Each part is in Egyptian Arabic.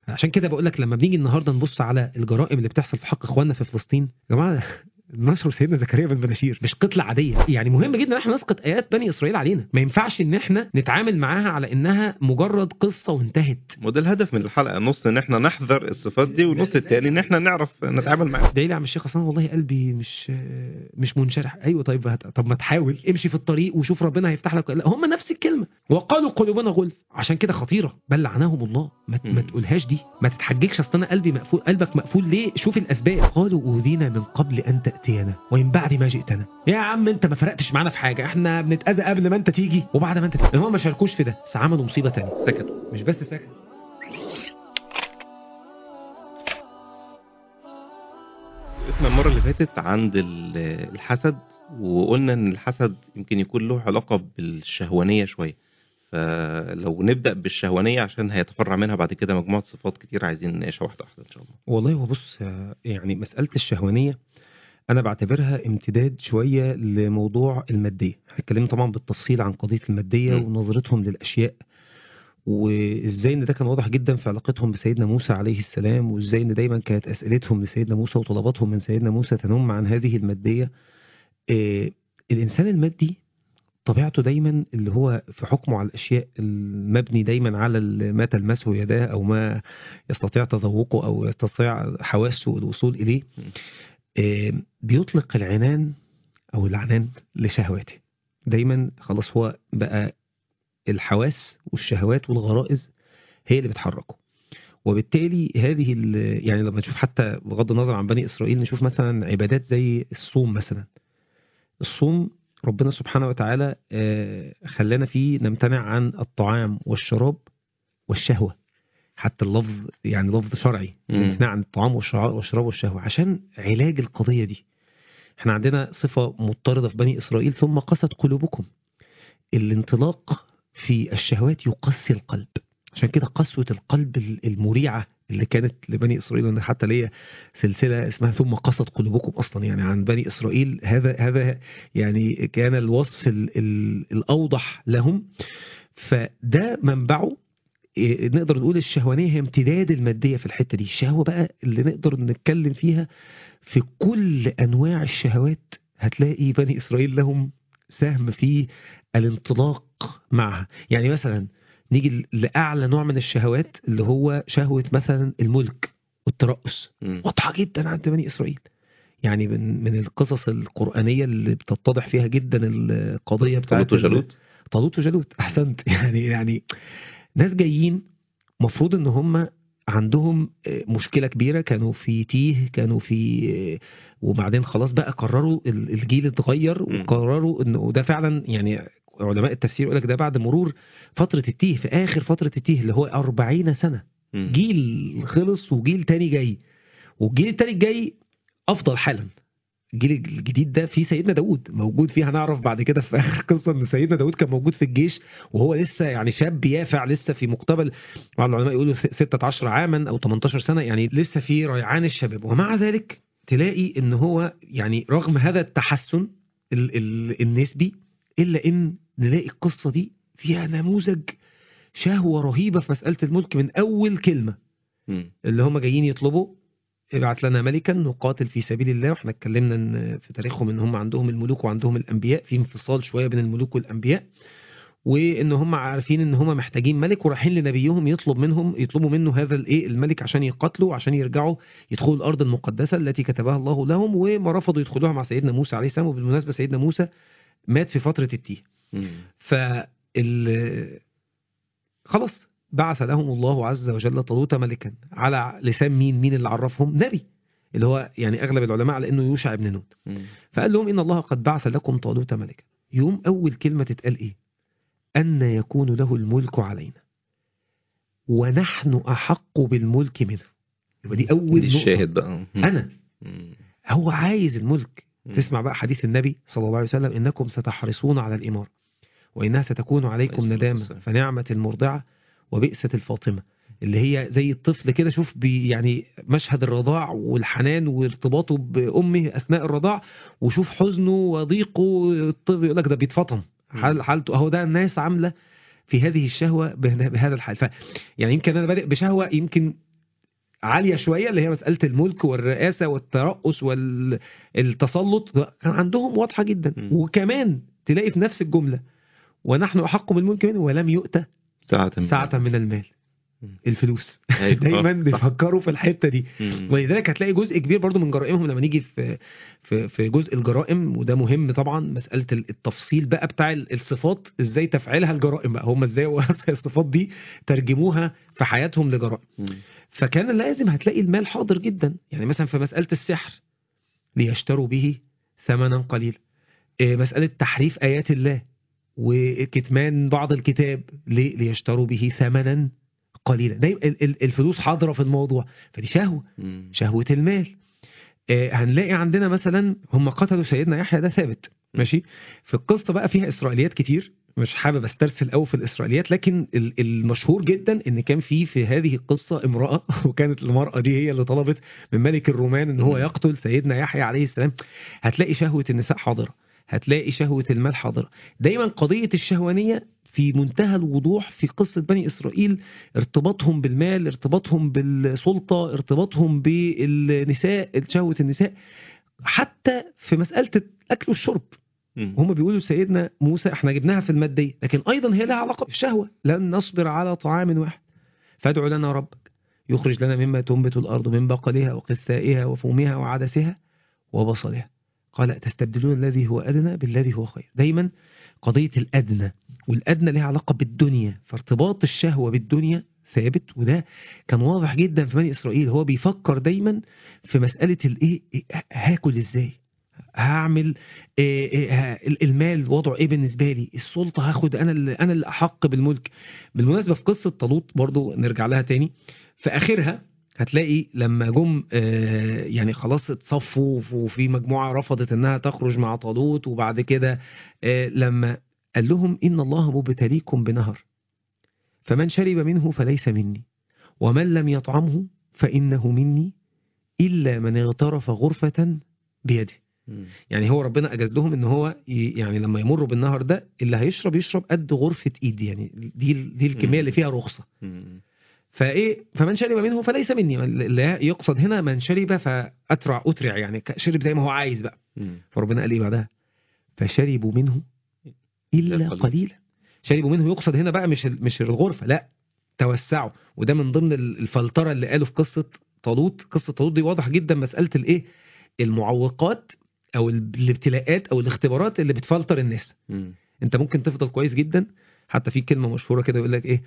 عشان كده بقول لك لما بنيجي النهارده نبص على الجرائم اللي بتحصل في حق اخواننا في فلسطين يا جماعه نشر سيدنا زكريا بالبناشير مش قتله عاديه يعني مهم جدا ان احنا نسقط ايات بني اسرائيل علينا ما ينفعش ان احنا نتعامل معاها على انها مجرد قصه وانتهت وده الهدف من الحلقه نص ان احنا نحذر الصفات دي والنص التاني ان احنا نعرف نتعامل معاها ده لي عم الشيخ اصلا والله قلبي مش مش منشرح ايوه طيب هت... طب ما تحاول امشي في الطريق وشوف ربنا هيفتح لك لا هم نفس الكلمه وقالوا قلوبنا غلف عشان كده خطيره بل لعنهم الله ما, ت- ما مم. تقولهاش دي ما تتحججش اصل انا قلبي مقفول قلبك مقفول ليه شوف الاسباب قالوا اوذينا من قبل ان تاتينا ومن بعد ما جئتنا يا عم انت ما فرقتش معانا في حاجه احنا بنتاذى قبل ما انت تيجي وبعد ما انت تيجي هم ما شاركوش في ده بس عملوا مصيبه تانية سكتوا مش بس سكت وقفنا المره اللي فاتت عند ال- الحسد وقلنا ان الحسد يمكن يكون له علاقه بالشهوانيه شويه فلو نبدا بالشهوانيه عشان هيتفرع منها بعد كده مجموعه صفات كتير عايزين نناقشها واحده واحده ان شاء الله والله هو بص آه، يعني مسألة الشهوانية أنا بعتبرها امتداد شوية لموضوع المادية اتكلمنا طبعا بالتفصيل عن قضية المادية م. ونظرتهم للأشياء وإزاي إن ده كان واضح جدا في علاقتهم بسيدنا موسى عليه السلام وإزاي إن دايما كانت أسئلتهم لسيدنا موسى وطلباتهم من سيدنا موسى تنم عن هذه المادية آه، الإنسان المادي طبيعته دايما اللي هو في حكمه على الأشياء المبني دايما على ال- ما تلمسه يداه أو ما يستطيع تذوقه او يستطيع حواسه الوصول اليه م. آه، بيطلق العنان او العنان لشهواته دايما خلاص هو بقى الحواس والشهوات والغرائز هي اللي بتحركه وبالتالي هذه ال- يعني لما نشوف حتى بغض النظر عن بني اسرائيل نشوف مثلا عبادات زي الصوم مثلا الصوم ربنا سبحانه وتعالى آه، خلانا فيه نمتنع عن الطعام والشراب والشهوه حتى اللفظ يعني لفظ شرعي مم. الامتناع عن الطعام والشراب والشراب والشهوه عشان علاج القضيه دي احنا عندنا صفه مضطرده في بني اسرائيل ثم قست قلوبكم الانطلاق في الشهوات يقسي القلب عشان كده قسوه القلب ال- المريعه اللي كانت لبني اسرائيل وان حتى ليا سلسله اسمها ثم قست قلوبكم اصلا يعني عن بني اسرائيل هذا هذا يعني كان الوصف ال ال الاوضح لهم فده منبعه إيه، نقدر نقول الشهوانيه هي امتداد الماديه في الحته دي الشهوه بقى اللي نقدر نتكلم فيها في كل انواع الشهوات هتلاقي بني اسرائيل لهم سهم في الانطلاق معها يعني مثلا نيجي لاعلى نوع من الشهوات اللي هو شهوه مثلا الملك والترأس مم. واضحه جدا عند بني اسرائيل يعني من من القصص القرانيه اللي بتتضح فيها جدا القضيه بتاعت طالوت وجالوت طالوت وجالوت احسنت يعني يعني ناس جايين مفروض ان هم عندهم آه، مشكله كبيره كانوا في تيه كانوا في آه، وبعدين خلاص بقى قرروا ال- الجيل اتغير مم. وقرروا انه وده فعلا يعني علماء التفسير يقول لك ده بعد مرور فتره التيه في اخر فتره التيه اللي هو 40 سنه مم. جيل خلص وجيل تاني جاي والجيل التاني الجاي افضل حالا الجيل الجديد ده فيه سيدنا داود موجود فيه هنعرف بعد كده في اخر قصه ان سيدنا داود كان موجود في الجيش وهو لسه يعني شاب يافع لسه في مقتبل بعض العلماء يقولوا س- 16 عاما او 18 سنه يعني لسه في ريعان الشباب ومع ذلك تلاقي ان هو يعني رغم هذا التحسن ال ال النسبي الا ان نلاقي القصه دي فيها نموذج شهوه رهيبه في مساله الملك من اول كلمه مم. اللي هم جايين يطلبوا ابعت لنا ملكا نقاتل في سبيل الله واحنا اتكلمنا ان في تاريخهم ان هم عندهم الملوك وعندهم الانبياء في انفصال شويه بين الملوك والانبياء وان هم عارفين ان هم محتاجين ملك ورايحين لنبيهم يطلب منهم يطلبوا منه هذا الايه الملك عشان يقاتلوا عشان يرجعوا يدخلوا الارض المقدسه التي كتبها الله لهم وما رفضوا يدخلوها مع سيدنا موسى عليه السلام وبالمناسبه سيدنا موسى مات في فتره التيه مم. فال خلاص بعث لهم الله عز وجل طالوت ملكا على لسان مين مين اللي عرفهم نبي اللي هو يعني اغلب العلماء على انه يوشع بن نون مم. فقال لهم ان الله قد بعث لكم طالوت ملكا يوم اول كلمه تتقال ايه ان يكون له الملك علينا ونحن احق بالملك منه يبقى دي اول دي نقطه الشاهد بقى مم. انا مم. هو عايز الملك مم. تسمع بقى حديث النبي صلى الله عليه وسلم انكم ستحرصون على الاماره وانها ستكون عليكم عليه الصلاة ندامه والسلام. فنعمه المرضعه وبئسه الفاطمه اللي هي زي الطفل كده شوف بي يعني مشهد الرضاع والحنان وارتباطه بامه اثناء الرضاع وشوف حزنه وضيقه الطفل يقول لك ده بيتفطم حال حالته اهو ده الناس عامله في هذه الشهوه به- بهذا الحال ف يعني يمكن انا بادئ بشهوه يمكن عاليه شويه اللي هي مساله الملك والرئاسه والترأس والتسلط كان عندهم واضحه جدا مم. وكمان تلاقي في نفس الجمله ونحن احق بالملك منه ولم يؤت ساعة من ساعه من المال مم. الفلوس أيوة. دايما آه، صح. بيفكروا في الحته دي مم. ولذلك هتلاقي جزء كبير برضو من جرائمهم لما نيجي في في في جزء الجرائم وده مهم طبعا مساله التفصيل بقى بتاع الصفات ازاي تفعيلها الجرائم بقى هم ازاي الصفات دي ترجموها في حياتهم لجرائم مم. فكان لازم هتلاقي المال حاضر جدا يعني مثلا في مساله السحر ليشتروا به ثمنا قليلا إيه، مساله تحريف ايات الله وكتمان بعض الكتاب ليه؟ ليشتروا به ثمنا قليلا دايما ال- ال- الفلوس حاضره في الموضوع فدي شهوه مم. شهوة المال آه، هنلاقي عندنا مثلا هم قتلوا سيدنا يحيى ده ثابت ماشي في القصة بقى فيها إسرائيليات كتير مش حابب استرسل قوي في الإسرائيليات لكن ال- المشهور جدا إن كان في في هذه القصة امرأة وكانت المرأة دي هي اللي طلبت من ملك الرومان إن هو مم. يقتل سيدنا يحيى عليه السلام هتلاقي شهوة النساء حاضرة هتلاقي شهوة المال حاضرة دايما قضية الشهوانية في منتهى الوضوح في قصة بني إسرائيل ارتباطهم بالمال ارتباطهم بالسلطة ارتباطهم بالنساء شهوة النساء حتى في مسألة الأكل والشرب مم. هم بيقولوا سيدنا موسى احنا جبناها في المادية لكن أيضا هي لها علاقة بالشهوة لن نصبر على طعام واحد فادع لنا ربك يخرج لنا مما تنبت الأرض من بقلها وقثائها وفومها وعدسها وبصلها قال تستبدلون الذي هو أدنى بالذي هو خير دايما قضية الأدنى والأدنى لها علاقة بالدنيا فارتباط الشهوة بالدنيا ثابت وده كان واضح جدا في بني إسرائيل هو بيفكر دايما في مسألة الإيه إيه، هاكل إزاي هعمل إيه إيه ها- المال وضعه ايه بالنسبه لي السلطه هاخد انا اللي انا اللي احق بالملك بالمناسبه في قصه طالوت برضو نرجع لها تاني في اخرها هتلاقي لما جم آه، يعني خلاص اتصفوا وفي مجموعه رفضت انها تخرج مع طالوت وبعد كده آه، لما قال لهم ان الله مبتليكم بنهر فمن شرب منه فليس مني ومن لم يطعمه فانه مني الا من اغترف غرفه بيده مم. يعني هو ربنا اجاز لهم ان هو ي- يعني لما يمروا بالنهر ده اللي هيشرب يشرب قد غرفه ايد يعني دي دي الكميه اللي فيها رخصه مم. فايه فمن شرب منه فليس مني اللي يقصد هنا من شرب فاترع اترع يعني ك- شرب زي ما هو عايز بقى مم. فربنا قال ايه بعدها فشربوا منه الا إلا قليل. قليلا شربوا منه يقصد هنا بقى مش ال- مش الغرفه لا توسعوا وده من ضمن ال- الفلتره اللي قالوا في قصه طالوت قصه طالوت دي واضح جدا مساله الايه المعوقات او ال- الابتلاءات او الاختبارات اللي بتفلتر الناس مم. انت ممكن تفضل كويس جدا حتى في كلمه مشهوره كده يقول لك ايه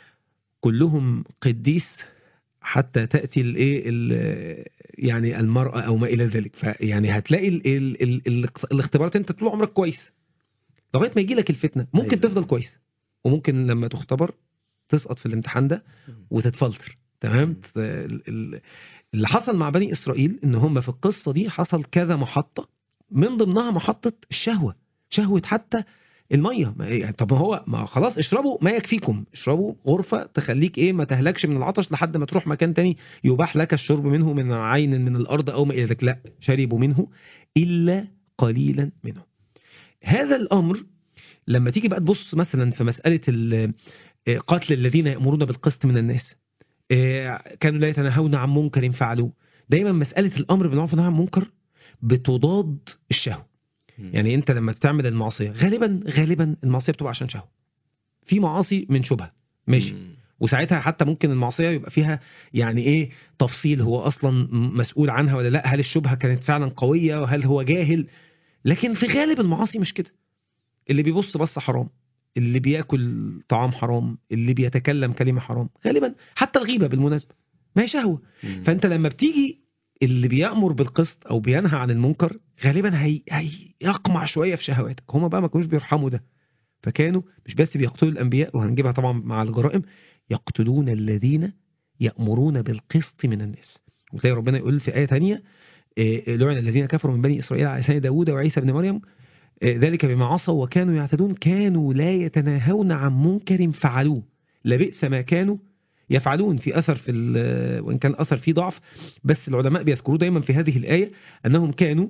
كلهم قديس حتى تاتي الايه ال- يعني المراه او ما الى ذلك فيعني هتلاقي ال ال ال ال الاختبارات انت طول عمرك كويس لغايه ما يجي لك الفتنه ممكن أيوة. تفضل كويس وممكن لما تختبر تسقط في الامتحان ده وتتفلتر تمام مم. ف- ال- ال- اللي حصل مع بني اسرائيل ان هم في القصه دي حصل كذا محطه من ضمنها محطه الشهوه شهوه حتى الميه ما يعني طب ما هو ما خلاص اشربوا ما يكفيكم اشربوا غرفه تخليك ايه ما تهلكش من العطش لحد ما تروح مكان تاني يباح لك الشرب منه من عين من الارض او ما الى ذلك لا شربوا منه الا قليلا منه هذا الامر لما تيجي بقى تبص مثلا في مساله ال- آه، قتل الذين يامرون بالقسط من الناس آه، كانوا لا يتناهون عن منكر فعلوه دايما مساله الامر بالمعروف والنهي عن المنكر بتضاد الشهوه مم. يعني انت لما بتعمل المعصيه غالبا غالبا المعصيه بتبقى عشان شهوه في معاصي من شبهه ماشي مم. وساعتها حتى ممكن المعصيه يبقى فيها يعني ايه تفصيل هو اصلا م- مسؤول عنها ولا لا هل الشبهه كانت فعلا قويه وهل هو جاهل لكن في غالب المعاصي مش كده اللي بيبص بص حرام اللي بياكل طعام حرام اللي بيتكلم كلمه حرام غالبا حتى الغيبه بالمناسبه ما هي شهوه مم. فانت لما بتيجي اللي بيأمر بالقسط او بينهى عن المنكر غالبا هي هيقمع شويه في شهواتك هما بقى ما كانوش بيرحموا ده فكانوا مش بس بيقتلوا الانبياء وهنجيبها طبعا مع الجرائم يقتلون الذين يأمرون بالقسط من الناس وتلاقي ربنا يقول في آية تانية آه، لعن الذين كفروا من بني إسرائيل على لسان داوود وعيسى بن مريم آه، ذلك بما عصوا وكانوا يعتدون كانوا لا يتناهون عن منكر فعلوه لبئس ما كانوا يفعلون في أثر في ال- وإن كان أثر فيه ضعف بس العلماء بيذكروا دايما في هذه الآية أنهم كانوا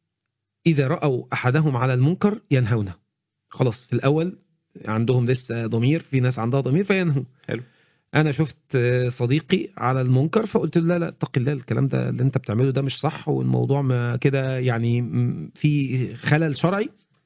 إذا رأوا أحدهم على المنكر ينهونه خلاص في الأول عندهم لسه ضمير في ناس عندها ضمير فينهوا حلو. انا شفت آه، صديقي على المنكر فقلت له لا لا اتق الله الكلام ده اللي انت بتعمله ده مش صح والموضوع ما كده يعني م- في خلل شرعي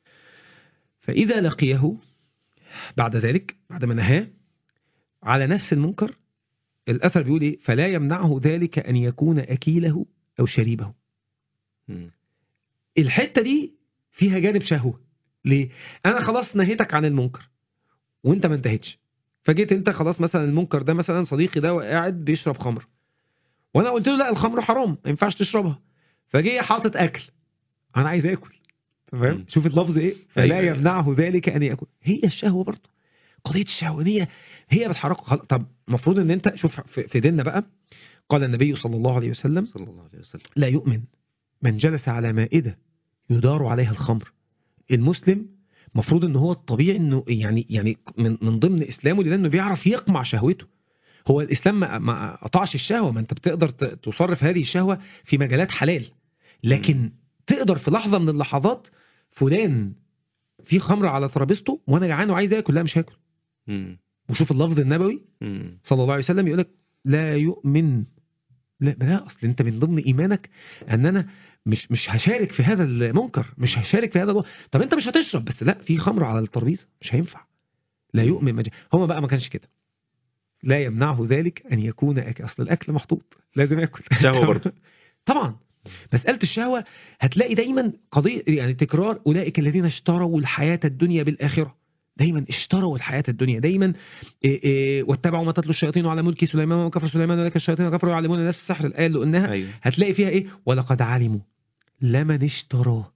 فاذا لقيه بعد ذلك بعد ما نهاه على نفس المنكر الاثر بيقول ايه فلا يمنعه ذلك ان يكون اكيله او شريبه مم. الحته دي فيها جانب شهوه ليه انا خلاص نهيتك عن المنكر وانت ما انتهتش فجيت انت خلاص مثلا المنكر ده مثلا صديقي ده قاعد بيشرب خمر وانا قلت له لا الخمر حرام ما ينفعش تشربها فجه حاطط اكل انا عايز اكل فاهم مم. شوف اللفظ ايه فلا أيوة. يمنعه ذلك ان ياكل هي الشهوه برضه قضيه الشهوانيه هي بتحركه خل- طب المفروض ان انت شوف في في ديننا بقى قال النبي صلى الله عليه وسلم صلى الله عليه وسلم لا يؤمن من جلس على مائدة يدار عليها الخمر المسلم مفروض ان هو الطبيعي انه يعني يعني من من ضمن اسلامه لانه بيعرف يقمع شهوته هو الاسلام ما, ما قطعش الشهوه ما انت بتقدر ت- تصرف هذه الشهوه في مجالات حلال لكن مم. تقدر في لحظه من اللحظات فلان في خمر على ترابيزته وانا جعان وعايز اكل لا مش هاكل مم. وشوف اللفظ النبوي مم. صلى الله عليه وسلم يقول لك لا يؤمن لا لا اصل انت من ضمن ايمانك ان انا مش مش هشارك في هذا المنكر مش هشارك في هذا الو... طب انت مش هتشرب بس لا في خمر على الترابيزه مش هينفع لا يؤمن مج... هو بقى ما كانش كده لا يمنعه ذلك ان يكون أكل. اصل الاكل محطوط لازم ياكل شهوة برضه. طبعا مساله الشهوه هتلاقي دايما قضيه يعني تكرار اولئك الذين اشتروا الحياه الدنيا بالاخره دايما اشتروا الحياه الدنيا دايما إيه إيه واتبعوا ما تتلو الشياطين على ملك سليمان وما كفر سليمان ولكن الشياطين كفروا يعلمون الناس السحر الايه اللي قلناها ايوه هتلاقي فيها ايه ولقد علموا لمن اشتراه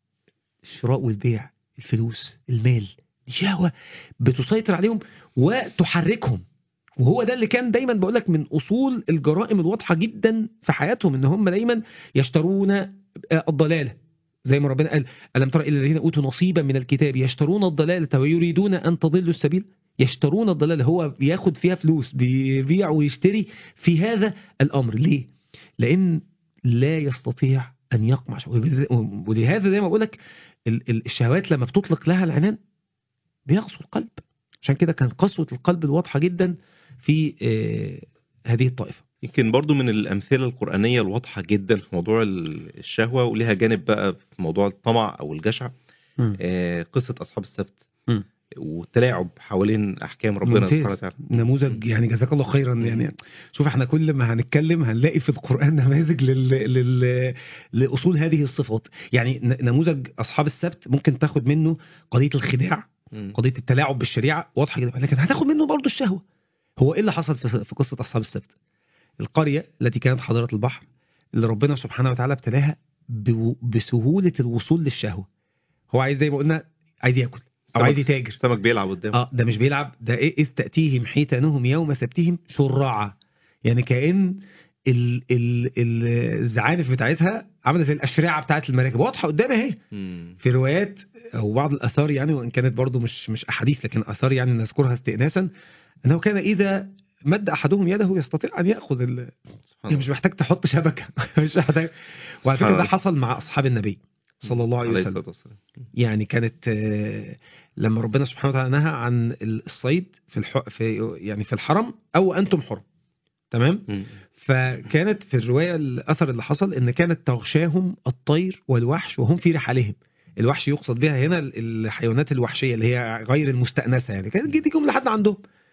الشراء والبيع الفلوس المال دي شهوه بتسيطر عليهم وتحركهم وهو ده اللي كان دايما بقول لك من اصول الجرائم الواضحه جدا في حياتهم ان هم دايما يشترون آه، الضلاله زي ما ربنا قال الم تر الى الذين اوتوا نصيبا من الكتاب يشترون الضلاله ويريدون ان تضلوا السبيل يشترون الضلاله هو بياخد فيها فلوس بيبيع ويشتري في هذا الامر ليه لان لا يستطيع ان يقمع شهوة. ولهذا زي ما بقول لك ال- ال- الشهوات لما بتطلق لها العنان بيقسو القلب عشان كده كان قسوه القلب الواضحه جدا في آه، هذه الطائفه يمكن برضو من الأمثلة القرآنية الواضحة جدا في موضوع ال- الشهوة وليها جانب بقى في موضوع الطمع أو الجشع آه، قصة أصحاب السبت مم. والتلاعب حوالين أحكام ربنا سبحانه ممتاز وتعالى نموذج يعني جزاك الله خيرا مم. يعني شوف احنا كل ما هنتكلم هنلاقي في القرآن نماذج لل... لل... لأصول هذه الصفات يعني ن- نموذج أصحاب السبت ممكن تاخد منه قضية الخداع مم. قضية التلاعب بالشريعة واضحة جدا لكن هتاخد منه برضه الشهوة هو ايه اللي حصل في في قصة أصحاب السبت القرية التي كانت حاضرة البحر اللي ربنا سبحانه وتعالى ابتلاها ب... بسهولة الوصول للشهوة هو عايز زي ما قلنا عايز ياكل أو سمك. عايز يتاجر سمك بيلعب قدامه اه ده مش بيلعب ده ايه اذ تاتيهم حيتانهم يوم سبتهم شرعا يعني كان ال ال ال الزعانف بتاعتها عامله زي الاشرعه بتاعت المراكب واضحه قدامي اهي مم. في روايات او بعض الاثار يعني وان كانت برضو مش مش احاديث لكن اثار يعني نذكرها استئناسا انه كان اذا مد احدهم يده يستطيع ان ياخذ ال... سبحان يعني مش محتاج تحط شبكه مش محتاج وعلى فكره ده سبحان حصل مع اصحاب النبي صلى الله عليه عليه وسلم الصلاة والسلام يعني كانت آه، لما ربنا سبحانه وتعالى نهى عن الصيد في الح... في يعني في الحرم او انتم حرم تمام مم. فكانت في الروايه الاثر اللي حصل ان كانت تغشاهم الطير والوحش وهم في رحالهم الوحش يقصد بها هنا ال- الحيوانات الوحشيه اللي هي غير المستانسه يعني كانت تجيهم لحد عندهم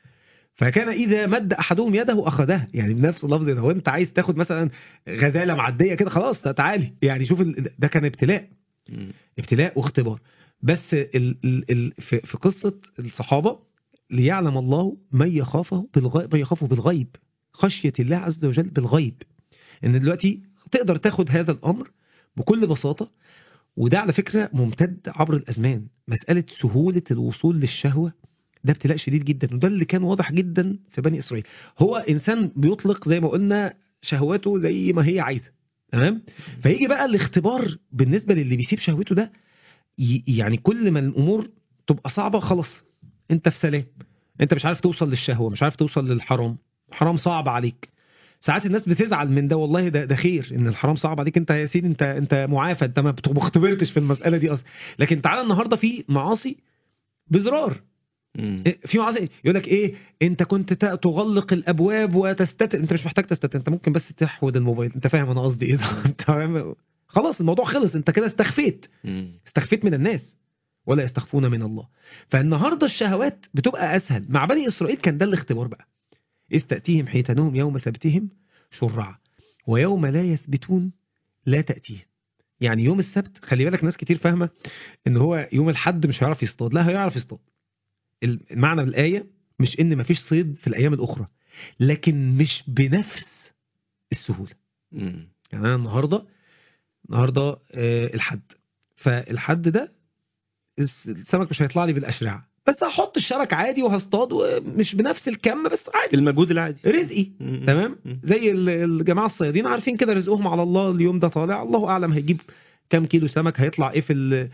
فكان اذا مد احدهم يده اخذها يعني بنفس اللفظ ده هو انت عايز تاخد مثلا غزاله معديه كده خلاص تعالي يعني شوف ال- ده كان ابتلاء مم. ابتلاء واختبار بس ال ال ال في, في قصة الصحابة ليعلم الله من يخافه بالغيب من يخافه بالغيب خشية الله عز وجل بالغيب ان دلوقتي تقدر تاخد هذا الامر بكل بساطة وده على فكرة ممتد عبر الازمان مسألة سهولة الوصول للشهوة ده ابتلاء شديد جدا وده اللي كان واضح جدا في بني اسرائيل هو انسان بيطلق زي ما قلنا شهواته زي ما هي عايزة تمام فيجي بقى الاختبار بالنسبة للي بيسيب شهوته ده ي- يعني كل ما الامور تبقى صعبه خلاص انت في سلام انت مش عارف توصل للشهوه مش عارف توصل للحرام حرام صعب عليك ساعات الناس بتزعل من ده والله ده ده خير ان الحرام صعب عليك انت يا سيدي انت انت معافى انت ما بت- ما اختبرتش في المساله دي اصلا لكن تعالى النهارده في معاصي بزرار مم. في معاصي يقول لك ايه انت كنت ت- تغلق الابواب وتستتر انت مش محتاج تستتر انت ممكن بس تحود الموبايل انت فاهم انا قصدي ايه ده؟ انت فاهم خلاص الموضوع خلص انت كده استخفيت مم. استخفيت من الناس ولا يستخفون من الله فالنهارده الشهوات بتبقى اسهل مع بني اسرائيل كان ده الاختبار بقى اذ تاتيهم حيتانهم يوم سبتهم شرعا ويوم لا يثبتون لا تاتيهم يعني يوم السبت خلي بالك ناس كتير فاهمه ان هو يوم الحد مش هيعرف يصطاد لا هيعرف يصطاد المعنى من الايه مش ان مفيش صيد في الايام الاخرى لكن مش بنفس السهوله مم. يعني انا النهارده النهارده آه، الحد فالحد ده الس- السمك مش هيطلع لي بالاشرعه بس هحط الشبك عادي وهصطاد ومش بنفس الكم بس عادي المجهود العادي رزقي مم. تمام مم. زي ال- الجماعه الصيادين عارفين كده رزقهم على الله اليوم ده طالع الله اعلم هيجيب كام كيلو سمك هيطلع ايه في ال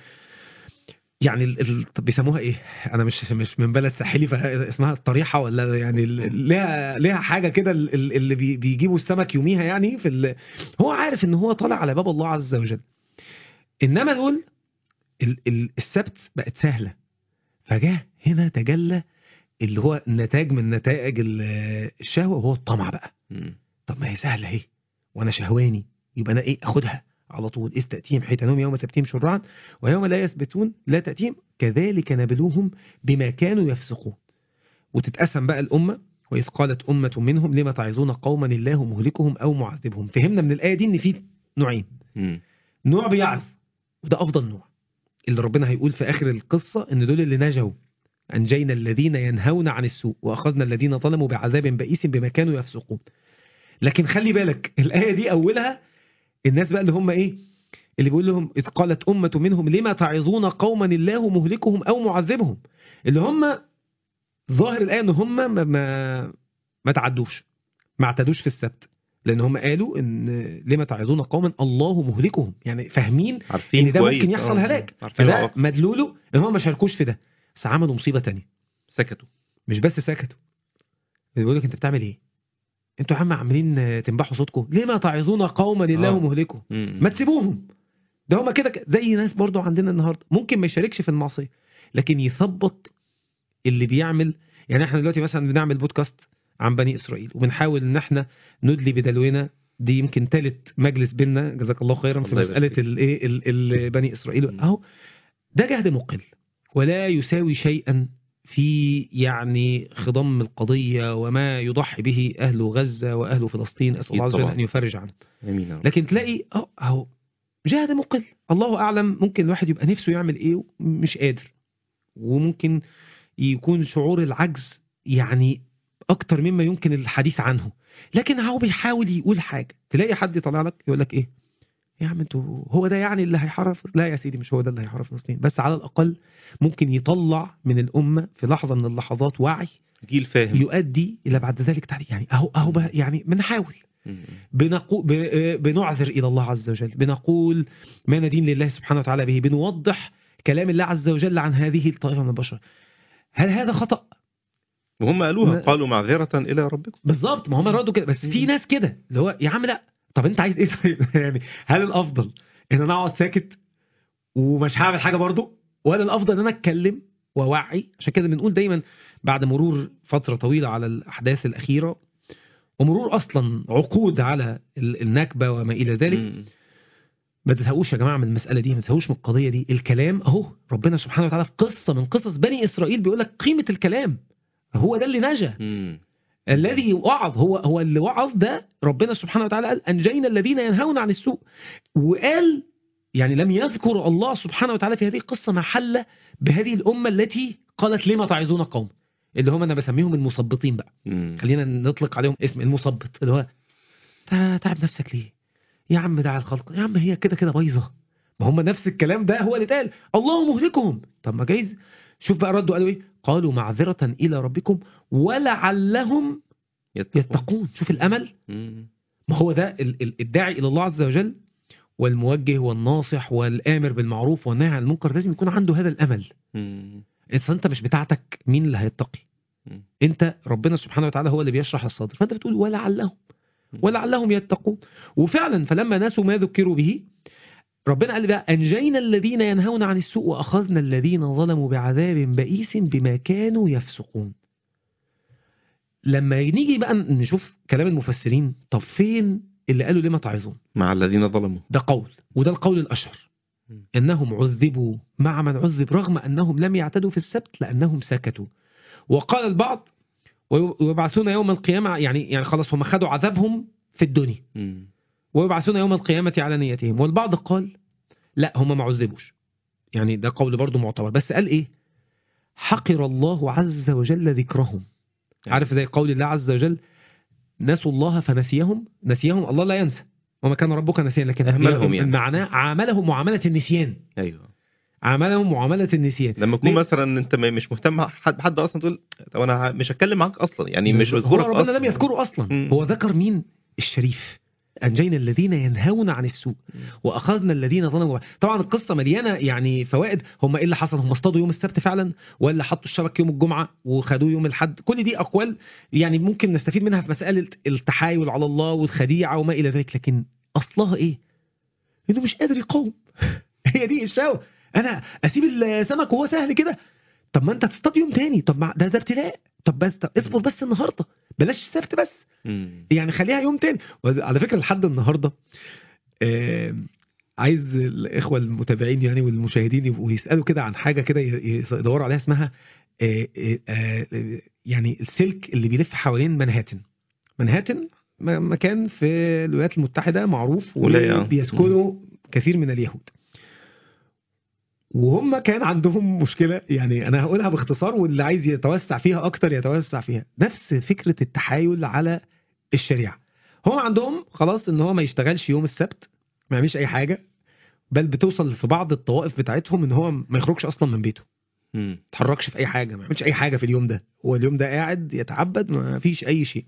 يعني ال... ال... طب بيسموها ايه انا مش مش من بلد ساحلي فاسمها الطريحه ولا يعني ال- ليها ليها حاجه كده ال- ال- اللي بي... بيجيبوا السمك يوميها يعني في ال... هو عارف ان هو طالع على باب الله عز وجل انما دول ال... ال... السبت بقت سهله فجاه هنا تجلى اللي هو نتاج من نتائج ال- الشهوه وهو الطمع بقى مم. طب ما هي سهله اهي وانا شهواني يبقى انا ايه اخدها على طول اذ تاتيهم حيتانهم يوم سبتهم شرعا ويوم لا يثبتون لا تاتيهم كذلك نبلوهم بما كانوا يفسقون وتتقسم بقى الامه واذ قالت امه منهم لما تعظون قوما الله مهلكهم او معذبهم فهمنا من الايه دي ان في نوعين مم. نوع بيعرف وده افضل نوع اللي ربنا هيقول في اخر القصه ان دول اللي نجوا انجينا الذين ينهون عن السوء واخذنا الذين ظلموا بعذاب بئيس بما كانوا يفسقون لكن خلي بالك الايه دي اولها الناس بقى اللي هم ايه اللي بيقول لهم اذ قالت امه منهم لما تعظون قوما الله مهلكهم او معذبهم اللي هم ظاهر الايه ان هم ما ما, ما تعدوش ما اعتدوش في السبت لان هم قالوا ان لما تعظون قوما الله مهلكهم يعني فاهمين عارفين ان ده كويس. ممكن يحصل آه. هلاك عارفين فده العواقب. مدلوله ان هم ما شاركوش في ده بس عملوا مصيبه تانية سكتوا مش بس سكتوا بيقول لك انت بتعمل ايه انتوا يا عم عاملين تنبحوا صوتكم ليه ما تعظون قوما الله آه. مهلكهم مم. ما تسيبوهم ده هما كده ك- زي ناس برضو عندنا النهارده ممكن ما يشاركش في المعصيه لكن يثبط اللي بيعمل يعني احنا دلوقتي مثلا بنعمل بودكاست عن بني اسرائيل وبنحاول ان احنا ندلي بدلونا دي يمكن ثالث مجلس بينا جزاك الله خيرا في الله يبارك مساله فيك. الايه ال- ال- بني اسرائيل مم. اهو ده جهد مقل ولا يساوي شيئا في يعني خضم القضيه وما يضحي به اهل غزه واهل فلسطين اسال الله عز وجل طبعاً. ان يفرج عنهم امين يا رب. لكن تلاقي اه اهو جهد مقل الله اعلم ممكن الواحد يبقى نفسه يعمل ايه مش قادر وممكن يكون شعور العجز يعني اكتر مما يمكن الحديث عنه لكن هو بيحاول يقول حاجه تلاقي حد يطلع لك يقول لك ايه يا عم انتوا هو ده يعني اللي هيحرف لا يا سيدي مش هو ده اللي هيحرف فلسطين بس على الاقل ممكن يطلع من الامه في لحظه من اللحظات وعي جيل فاهم يؤدي الى بعد ذلك تعليق يعني اهو اهو بقى يعني بنحاول مم. بنقو... ب... بنعذر إلى الله عز وجل بنقول ما ندين لله سبحانه وتعالى به بنوضح كلام الله عز وجل عن هذه الطائفة من البشر هل هذا خطأ؟ وهم قالوها ما- قالوا معذرة إلى ربكم بالظبط ما هم ردوا كده بس في مم. ناس كده اللي هو يا عم لا طب انت عايز ايه طيب يعني هل الافضل ان انا اقعد ساكت ومش هعمل حاجه برضه ولا الافضل ان انا اتكلم واوعي عشان كده بنقول دايما بعد مرور فتره طويله على الاحداث الاخيره ومرور اصلا عقود على ال- النكبه وما الى ذلك مم. ما تزهقوش يا جماعه من المساله دي ما تزهقوش من القضيه دي الكلام اهو ربنا سبحانه وتعالى في قصه من قصص بني اسرائيل بيقول لك قيمه الكلام هو ده اللي نجا مم. الذي وعظ هو هو اللي وعظ ده ربنا سبحانه وتعالى قال انجينا الذين ينهون عن السوء وقال يعني لم يذكر الله سبحانه وتعالى في هذه القصه محل بهذه الامه التي قالت لما تعظون قوم اللي هم انا بسميهم المثبطين بقى مم. خلينا نطلق عليهم اسم المثبط اللي هو "تا- تعب نفسك ليه يا عم دع الخلق يا عم هي كده كده بايظه ما هم نفس الكلام ده هو اللي اتقال الله مهلكهم طب ما جايز شوف بقى ردوا قالوا ايه قالوا معذره الى ربكم ولعلهم يتقون يتقون شوف الامل مم. ما هو ده ال- ال- الداعي الى الله عز وجل والموجه والناصح والامر بالمعروف والنهي عن المنكر لازم يكون عنده هذا الامل مم. اصل انت مش بتاعتك مين اللي هيتقي مم. انت ربنا سبحانه وتعالى هو اللي بيشرح الصدر فانت بتقول ولعلهم ولعلهم يتقون وفعلا فلما نسوا ما ذكروا به ربنا قال بقى انجينا الذين ينهون عن السوء واخذنا الذين ظلموا بعذاب بئيس بما كانوا يفسقون لما نيجي بقى نشوف كلام المفسرين طب فين اللي قالوا لما تعظون مع الذين ظلموا ده قول وده القول الأشهر م. أنهم عذبوا مع من عذب رغم أنهم لم يعتدوا في السبت لأنهم سكتوا وقال البعض ويبعثون يوم القيامة يعني يعني خلاص هم خدوا عذابهم في الدنيا مم. ويبعثون يوم القيامة على نيتهم والبعض قال لا هم ما عذبوش يعني ده قول برضه معتبر بس قال ايه حقر الله عز وجل ذكرهم عارف زي قول الله عز وجل نسوا الله فنسيهم نسيهم الله لا ينسى وما كان ربك نسيا لكن أهملهم يعني. معناه عاملهم معاملة النسيان ايوه عاملهم معاملة النسيان لما يكون ليه؟ مثلا انت م- مش مهتم مع حد حد اصلا تقول طب انا ه- مش هتكلم معاك اصلا يعني مش هو اذكرك ربنا اصلا لم يذكره اصلا مم. هو ذكر مين الشريف انجينا الذين ينهون عن السوء مم. واخذنا الذين ظلموا طبعا القصه مليانه يعني فوائد هم ايه اللي حصل هم اصطادوا يوم السبت فعلا ولا حطوا الشبك يوم الجمعه وخدوه يوم الاحد كل دي اقوال يعني ممكن نستفيد منها في مساله التحايل على الله والخديعه وما الى ذلك لكن اصلها ايه انه مش قادر يقاوم هي دي الشهوه انا اسيب السمك وهو سهل كده طب ما انت تصطاد يوم تاني طب ما ده ده ابتلاء طب بس طب اصبر بس النهارده بلاش السبت بس مم. يعني خليها يوم تاني على فكره لحد النهارده آه عايز الاخوه المتابعين يعني والمشاهدين يبقوا يسالوا كده عن حاجه كده ي- يدوروا عليها اسمها آه آه آه يعني السلك اللي بيلف حوالين منهاتن منهاتن م- مكان في الولايات المتحده معروف ولاية. وبيسكنوا كثير من اليهود وهم كان عندهم مشكله يعني انا هقولها باختصار واللي عايز يتوسع فيها اكتر يتوسع فيها نفس فكره التحايل على الشريعه هم عندهم خلاص ان هو ما يشتغلش يوم السبت ما يعملش اي حاجه بل بتوصل في بعض الطوائف بتاعتهم ان هو ما يخرجش اصلا من بيته مم. ما يتحركش في اي حاجه ما يعملش اي حاجه في اليوم ده هو اليوم ده قاعد يتعبد ما فيش اي شيء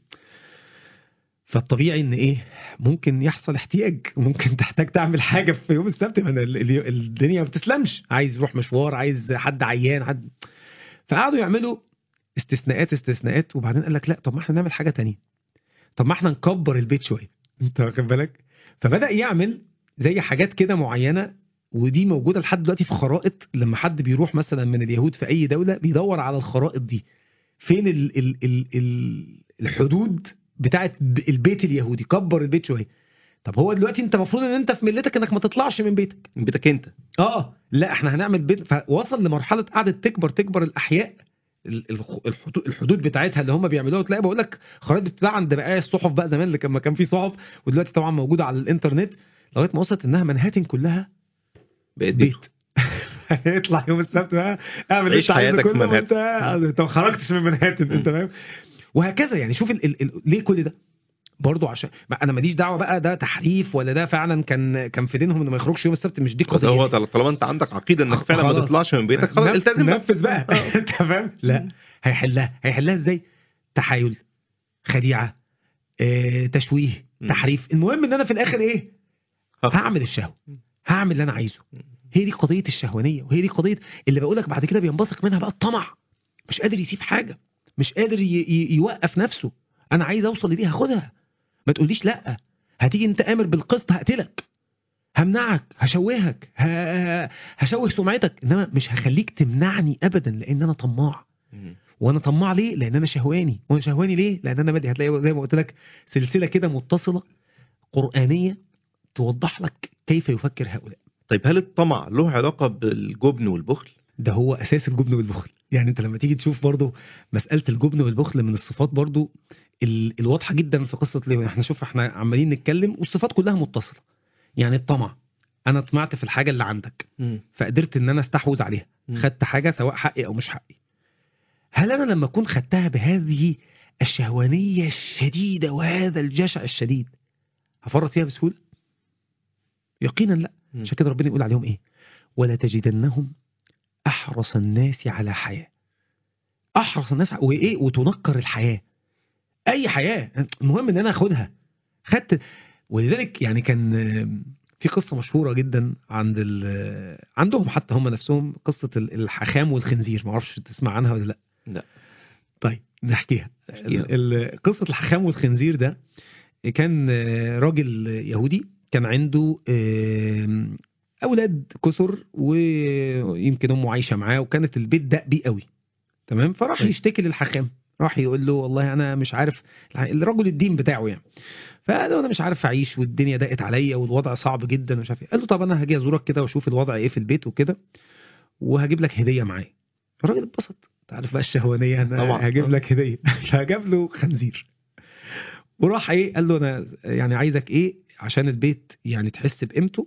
فالطبيعي ان ايه ممكن يحصل احتياج ممكن تحتاج تعمل حاجه في يوم السبت ما ال- ال- الدنيا ما بتسلمش عايز يروح مشوار عايز حد عيان حد فقعدوا يعملوا استثناءات استثناءات وبعدين قال لك لا طب ما احنا نعمل حاجه تانية طب ما احنا نكبر البيت شويه انت واخد بالك فبدا يعمل زي حاجات كده معينه ودي موجوده لحد دلوقتي في خرائط لما حد بيروح مثلا من اليهود في اي دوله بيدور على الخرائط دي فين ال ال ال ال الحدود بتاعت ب- البيت اليهودي كبر البيت شويه طب هو دلوقتي انت المفروض ان انت في ملتك انك ما تطلعش من بيتك من بيتك انت اه لا احنا هنعمل بيت فوصل لمرحله قعدت تكبر تكبر الاحياء ال- الخ- الحدود الحدود بتاعتها اللي هم بيعملوها تلاقي بقول لك خرائط بتتباع عند بقايا الصحف بقى زمان اللي كان ما كان في صحف ودلوقتي طبعا موجوده على الانترنت لغايه ما وصلت انها منهاتن كلها بقيت بيت بيت يطلع يوم السبت بقى اعمل اللي عيش انت عايزه حياتك في كله منهاتن. وانت انت ما خرجتش من منهاتن انت فاهم وهكذا يعني شوف ال ال ال ليه كل ده برضه عشان ما انا ماليش دعوه بقى ده تحريف ولا ده فعلا كان كان في دينهم انه ما يخرجش يوم السبت مش دي بس هو قضيه طال- طالما انت عندك عقيده انك فعلا ما خلاص. تطلعش من بيتك خلاص نف- التزم بقى. نفذ بقى آه. انت فاهم لا هيحلها هيحلها ازاي تحايل خديعه اه تشويه م. تحريف المهم ان انا في الاخر ايه ها. هعمل الشهوه هعمل اللي انا عايزه هي دي قضيه الشهوانيه وهي دي قضيه اللي بقولك بعد كده بينبثق منها بقى الطمع مش قادر يسيب حاجه مش قادر ي- ي- يوقف نفسه انا عايز اوصل لدي هاخدها ما تقوليش لا هتيجي انت امر بالقسط هقتلك همنعك هشوهك ه- هشوه سمعتك انما مش هخليك تمنعني ابدا لان انا طماع مم. وانا طماع ليه لان انا شهواني وانا شهواني ليه لان انا بدي هتلاقي زي ما قلت لك سلسله كده متصله قرانيه توضح لك كيف يفكر هؤلاء طيب هل الطمع له علاقه بالجبن والبخل؟ ده هو اساس الجبن والبخل يعني انت لما تيجي تشوف برضو مساله الجبن والبخل من الصفات برضو ال- الواضحه جدا في قصه ليه احنا شوف احنا عمالين نتكلم والصفات كلها متصله يعني الطمع انا طمعت في الحاجه اللي عندك مم. فقدرت ان انا استحوذ عليها مم. خدت حاجه سواء حقي او مش حقي هل انا لما اكون خدتها بهذه الشهوانيه الشديده وهذا الجشع الشديد هفرط فيها بسهوله يقينا لا مم. عشان كده ربنا يقول عليهم ايه ولا تجدنهم احرص الناس على حياه احرص الناس ع- وايه وتنكر الحياه اي حياه المهم ان انا اخدها خدت ولذلك يعني كان آم، في قصه مشهوره جدا عند ال- عندهم حتى هم نفسهم قصه ال- الحخام والخنزير ما اعرفش تسمع عنها ولا لا لا. طيب نحكيها احكيها. ال- ال- قصه الحخام والخنزير ده كان آه، راجل يهودي كان عنده آم، اولاد كثر ويمكن امه عايشه معاه وكانت البيت ده بيه قوي تمام فراح طيب. يشتكي للحكام راح يقول له والله انا مش عارف الرجل الدين بتاعه يعني فقال له انا مش عارف اعيش والدنيا ضاقت عليا والوضع صعب جدا ومش عارف ايه قال له طب انا هاجي ازورك كده واشوف الوضع ايه في البيت وكده وهجيب لك هديه معايا الراجل اتبسط انت عارف بقى الشهوانيه انا طبعا. هجيب لك هديه فجاب له خنزير وراح ايه قال له انا يعني عايزك ايه عشان البيت يعني تحس بقيمته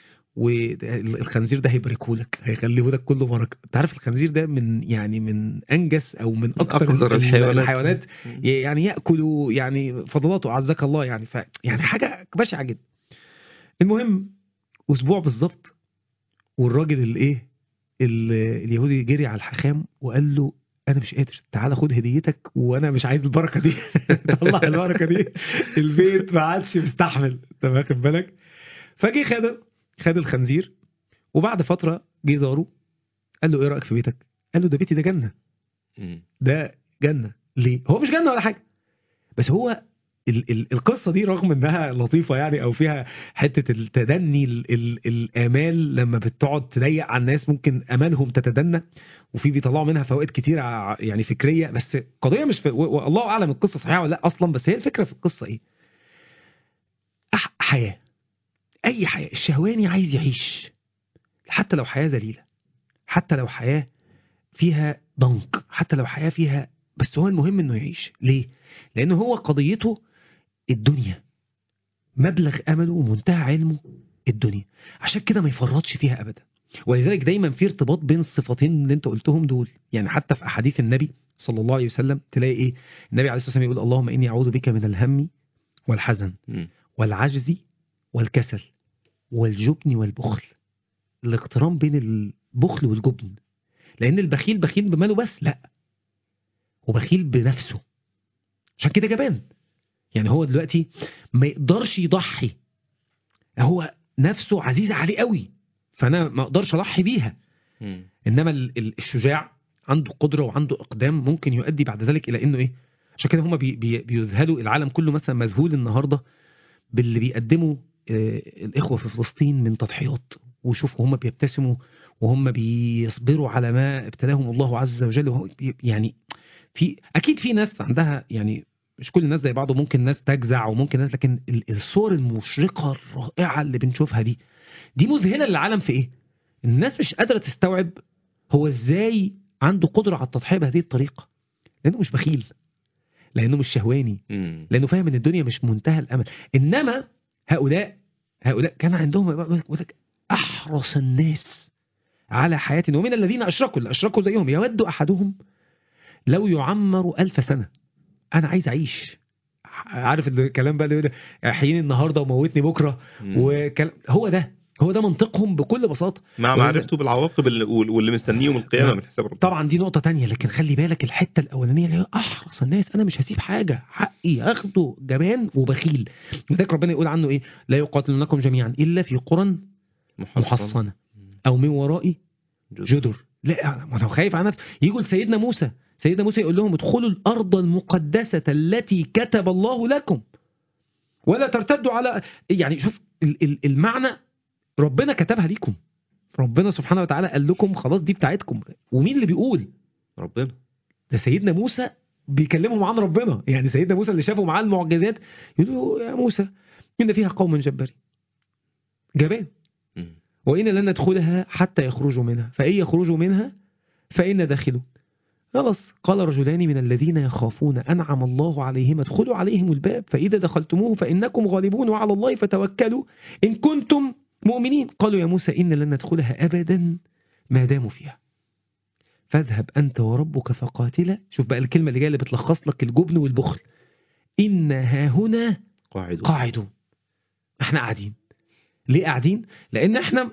والخنزير ده هيباركه لك هيخليه لك كله بركه انت عارف الخنزير ده من يعني من انجس او من اكثر أقذر الحيوانات. الحيوانات يعني ياكل يعني فضلاته اعزك الله يعني ف يعني حاجه بشعه جدا المهم اسبوع بالظبط والراجل الايه ال- اليهودي جري على الحكام وقال له انا مش قادر تعالى خد هديتك وانا مش عايز البركه دي طلع البركه دي البيت ما عادش مستحمل انت واخد بالك فجه خد خد الخنزير وبعد فتره جه زاره قال له ايه رايك في بيتك قال له ده بيتي ده جنه مم. ده جنه ليه هو مش جنه ولا حاجه بس هو ال ال القصه دي رغم انها لطيفه يعني او فيها حته التدني ال ال الامال لما بتقعد تضيق على الناس ممكن امالهم تتدنى وفي بيطلعوا منها فوائد كتيره ع- يعني فكريه بس قضيه مش في و- والله اعلم القصه صحيحه ولا لا اصلا بس هي الفكره في القصه ايه؟ أح حياه اي حياه الشهواني عايز يعيش حتى لو حياه ذليله حتى لو حياه فيها ضنك حتى لو حياه فيها بس هو المهم انه يعيش ليه؟ لانه هو قضيته الدنيا مبلغ امله ومنتهى علمه الدنيا عشان كده ما يفرطش فيها ابدا ولذلك دايما في ارتباط بين الصفتين اللي انت قلتهم دول يعني حتى في احاديث النبي صلى الله عليه وسلم تلاقي ايه النبي عليه الصلاه والسلام يقول اللهم اني اعوذ بك من الهم والحزن مم. والعجز والكسل والجبن والبخل الاقتران بين البخل والجبن لان البخيل بخيل بماله بس لا وبخيل بنفسه عشان كده جبان يعني هو دلوقتي ما يقدرش يضحي هو نفسه عزيزة عليه قوي فانا ما اقدرش اضحي بيها مم. انما ال- ال- الشجاع عنده قدره وعنده اقدام ممكن يؤدي بعد ذلك الى انه ايه عشان كده هم بي بي بيذهلوا العالم كله مثلا مذهول النهارده باللي بيقدموا آه، الاخوه في فلسطين من تضحيات وشوفوا هم بيبتسموا وهم بيصبروا على ما ابتلاهم الله عز وجل وهو بي- يعني في اكيد في ناس عندها يعني مش كل الناس زي بعض وممكن ناس تجزع وممكن ناس لكن ال- الصور المشرقه الرائعه اللي بنشوفها دي دي مذهله للعالم في ايه؟ الناس مش قادره تستوعب هو ازاي عنده قدره على التضحيه بهذه الطريقه لانه مش بخيل لانه مش شهواني مم. لانه فاهم ان الدنيا مش منتهى الامل انما هؤلاء هؤلاء كان عندهم يقول لك احرص الناس على حياه ومن الذين اشركوا اللي اشركوا زيهم يود احدهم لو يعمر ألف سنه انا عايز اعيش عارف الكلام بقى اللي يقول احييني النهارده وموتني بكره مم. وكلام هو ده هو ده منطقهم بكل بساطه مع معرفته بالعواقب اللي واللي مستنيه يوم القيامه نعم. من حساب ربنا طبعا دي نقطة تانية لكن خلي بالك الحتة الأولانية اللي هي أحرص الناس أنا مش هسيب حاجة حقي أخده جبان وبخيل لذلك ربنا يقول عنه إيه لا يقاتلونكم جميعا إلا في قرى محصنة أو من وراء جدر لا ما هو خايف على نفسه يجوا لسيدنا موسى سيدنا موسى يقول لهم ادخلوا الأرض المقدسة التي كتب الله لكم ولا ترتدوا على يعني شوف ال- ال- المعنى ربنا كتبها ليكم ربنا سبحانه وتعالى قال لكم خلاص دي بتاعتكم ومين اللي بيقول ربنا ده سيدنا موسى بيكلمهم عن ربنا يعني سيدنا موسى اللي شافوا معاه المعجزات يقول له يا موسى إن فيها قوم جبارين جبان مم. وإن لن ندخلها حتى يخرجوا منها فإن يخرجوا منها فإن داخلون خلاص قال رجلان من الذين يخافون أنعم الله عليهم ادخلوا عليهم الباب فإذا دخلتموه فإنكم غالبون وعلى الله فتوكلوا إن كنتم مؤمنين قالوا يا موسى إن لن ندخلها أبدا ما داموا فيها فاذهب أنت وربك فقاتلا شوف بقى الكلمة اللي جاية اللي بتلخص لك الجبن والبخل إن ها هنا قاعد قاعدون احنا قاعدين ليه قاعدين لان احنا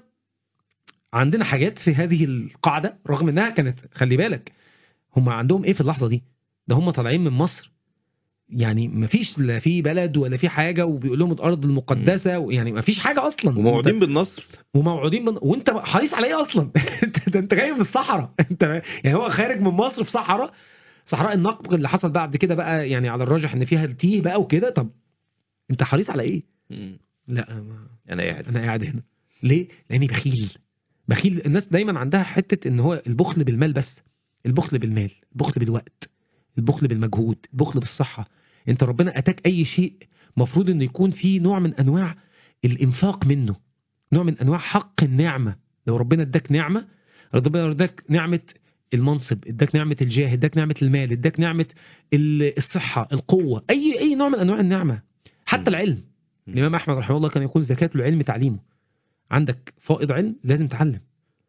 عندنا حاجات في هذه القاعدة رغم انها كانت خلي بالك هم عندهم ايه في اللحظة دي ده هم طالعين من مصر يعني مفيش لا في بلد ولا في حاجة وبيقول لهم الارض المقدسة يعني مفيش حاجة اصلا وموعودين بالنصر وموعودين من... وانت حريص على ايه اصلا انت ده انت جاي من الصحراء انت يعني هو خارج من مصر في صحراء صحراء النقب اللي حصل بعد كده بقى يعني على الراجح ان فيها التيه بقى وكده طب انت حريص على ايه مم. لا ما... انا قاعد انا قاعد هنا ليه لاني بخيل بخيل الناس دايما عندها حته ان هو البخل بالمال بس البخل بالمال البخل بالوقت البخل بالمجهود البخل بالصحه انت ربنا اتاك اي شيء مفروض انه يكون فيه نوع من انواع الانفاق منه نوع من انواع حق النعمه لو ربنا اداك نعمه ربنا اداك نعمه المنصب اداك نعمه الجاه اداك نعمه المال اداك نعمه ال- الصحه القوه اي اي نوع من انواع النعمه حتى العلم الامام احمد رحمه الله كان يقول زكاه العلم تعليمه عندك فائض علم لازم تعلم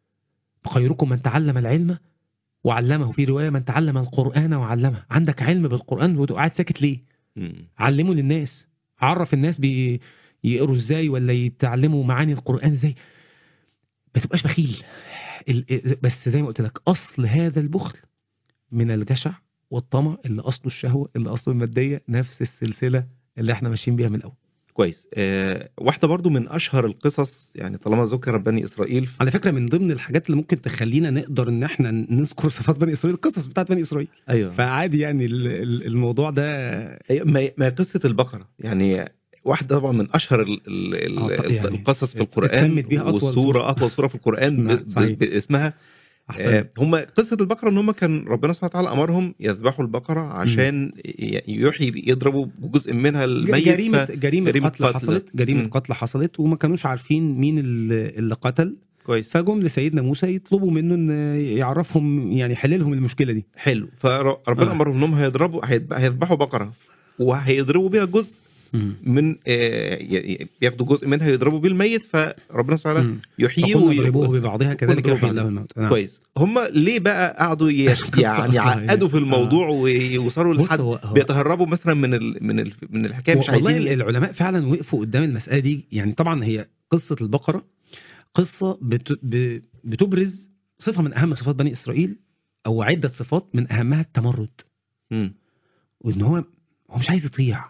خيركم من تعلم العلم وعلمه في روايه من تعلم القران وعلمه عندك علم بالقران وقاعد ساكت ليه مم. علمه للناس عرف الناس بي يقروا ازاي ولا يتعلموا معاني القران ازاي ما تبقاش بخيل ال- بس زي ما قلت لك اصل هذا البخل من الجشع والطمع اللي اصله الشهوه اللي اصله الماديه نفس السلسله اللي احنا ماشيين بيها من الاول كويس آه واحده برضو من اشهر القصص يعني طالما ذكر بني اسرائيل على فكره من ضمن الحاجات اللي ممكن تخلينا نقدر ان احنا نذكر صفات بني اسرائيل القصص بتاعت بني اسرائيل ايوه فعادي يعني ال- ال- الموضوع ده هي- ما ما هي قصه البقره يعني واحده طبعا من اشهر ال ال آه، ال يعني القصص في القران اتسمت بيها أطول والسوره سورة. اطول سوره في القران نعم، ب- ب- صحيح. باسمها احسن آه، هم قصه البقره ان هم كان ربنا سبحانه وتعالى امرهم يذبحوا البقره عشان ي- يحيي يضربوا بجزء منها الميت جريمه ف- جريمه جريمة قتل قتل. حصلت جريمه مم. قتل حصلت وما كانوش عارفين مين اللي اللي قتل كويس فجم لسيدنا موسى يطلبوا منه ان يعرفهم يعني يحل لهم المشكله دي حلو فربنا آه. امرهم انهم هيضربوا هيذب- هيذبحوا بقره وهيضربوا بيها جزء من آه، ي- ي- ياخدوا جزء منها يضربوا بيه الميت فربنا سبحانه وتعالى مم. يحييه فقلنا وي- اضربوه ببعضها كذلك اضربوه يحيي ببعضها. الله الموت نعم. كويس هم ليه بقى قعدوا ي- يعني يعقدوا في الموضوع ويوصلوا بص لحد هو, هو بيتهربوا مثلا من ال من ال من الحكايه مش والله عايزين العلماء فعلا وقفوا قدام المساله دي يعني طبعا هي قصه البقره قصه بت... ب... بتبرز صفه من اهم صفات بني اسرائيل او عده صفات من اهمها التمرد مم. وان هو هو مش عايز يطيع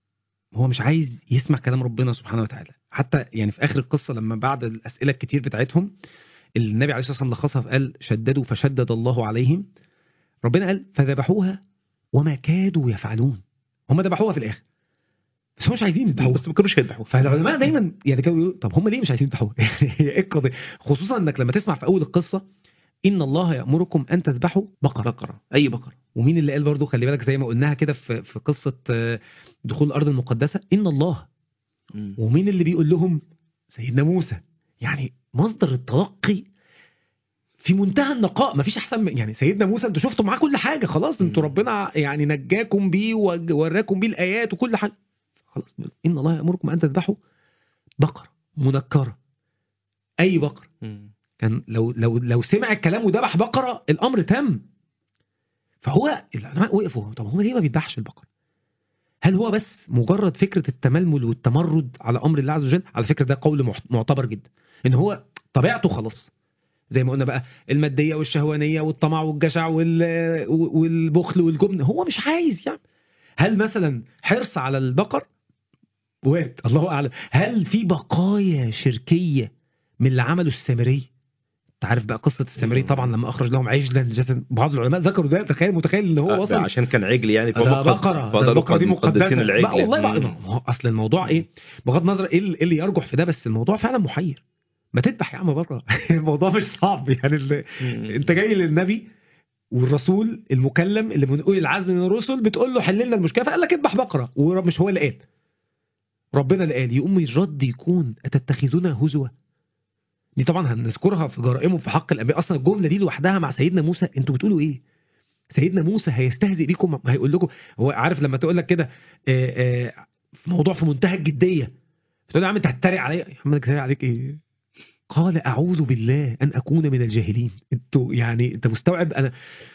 هو مش عايز يسمع كلام ربنا سبحانه وتعالى حتى يعني في اخر القصه لما بعد الاسئله الكتير بتاعتهم النبي عليه الصلاه والسلام لخصها فقال شددوا فشدد الله عليهم ربنا قال فذبحوها وما كادوا يفعلون هم ذبحوها في الاخر بس هم مش عايزين يذبحوها بس ما كانوش هيذبحوا فالعلماء دايما يعني كانوا يقولوا طب هم ليه مش عايزين يذبحوها؟ هي ايه القضيه؟ خصوصا انك لما تسمع في اول القصه ان الله يامركم ان تذبحوا بقره بقره اي بقره ومين اللي قال برضو خلي بالك زي ما قلناها كده في في قصه آه، دخول الارض المقدسه ان الله مم. ومين اللي بيقول لهم سيدنا موسى يعني مصدر التلقي في منتهى النقاء مفيش احسن من يعني سيدنا موسى انتوا شفتوا معاه كل حاجه خلاص انتوا مم. ربنا يعني نجاكم بيه وج- ووراكم بيه الايات وكل حاجه خلاص ان الله يامركم ان تذبحوا بقره منكره اي بقره مم. كان لو لو لو سمع الكلام وذبح بقره الامر تم فهو العلماء وقفوا طب هو ليه ما بيذبحش البقره؟ هل هو بس مجرد فكره التململ والتمرد على امر الله عز وجل؟ على فكره ده قول مح- معتبر جدا ان هو طبيعته خلاص زي ما قلنا بقى الماديه والشهوانيه والطمع والجشع وال- والبخل والجبن هو مش عايز يعني هل مثلا حرص على البقر؟ وارد الله اعلم هل في بقايا شركيه من اللي عمله السامري انت عارف بقى قصه السامري طبعا لما اخرج لهم عجلا جسدا بعض العلماء ذكروا ده تخيل متخيل ان هو آه، وصل ده عشان كان عجل يعني ده فهم بقره ده فضلوا البقره دي مقدسين مقدسه العجل لا والله بقى مم. ما هو اصل الموضوع ايه بغض النظر ايه اللي إيه اللي يرجح في ده بس الموضوع فعلا محير ما تذبح يا عم بره الموضوع مش صعب يعني اللي مم. انت جاي للنبي والرسول المكلم اللي من اولي العزم من الرسل بتقول له حل لنا المشكله فقال لك اذبح بقره ومش هو اللي قال ربنا اللي قال يقوم الرد يكون اتتخذنا هزوا دي طبعا هنذكرها في جرائمه في حق الانبياء اصلا الجمله دي لوحدها مع سيدنا موسى انتوا بتقولوا ايه سيدنا موسى هيستهزئ بيكم هيقول لكم هو عارف لما تقول لك كده آه، آه، في موضوع في منتهى الجديه تقول له يا عم انت هتتريق عليا يا عم انا هتريق عليك ايه قال اعوذ بالله ان اكون من الجاهلين انتوا يعني انت مستوعب انا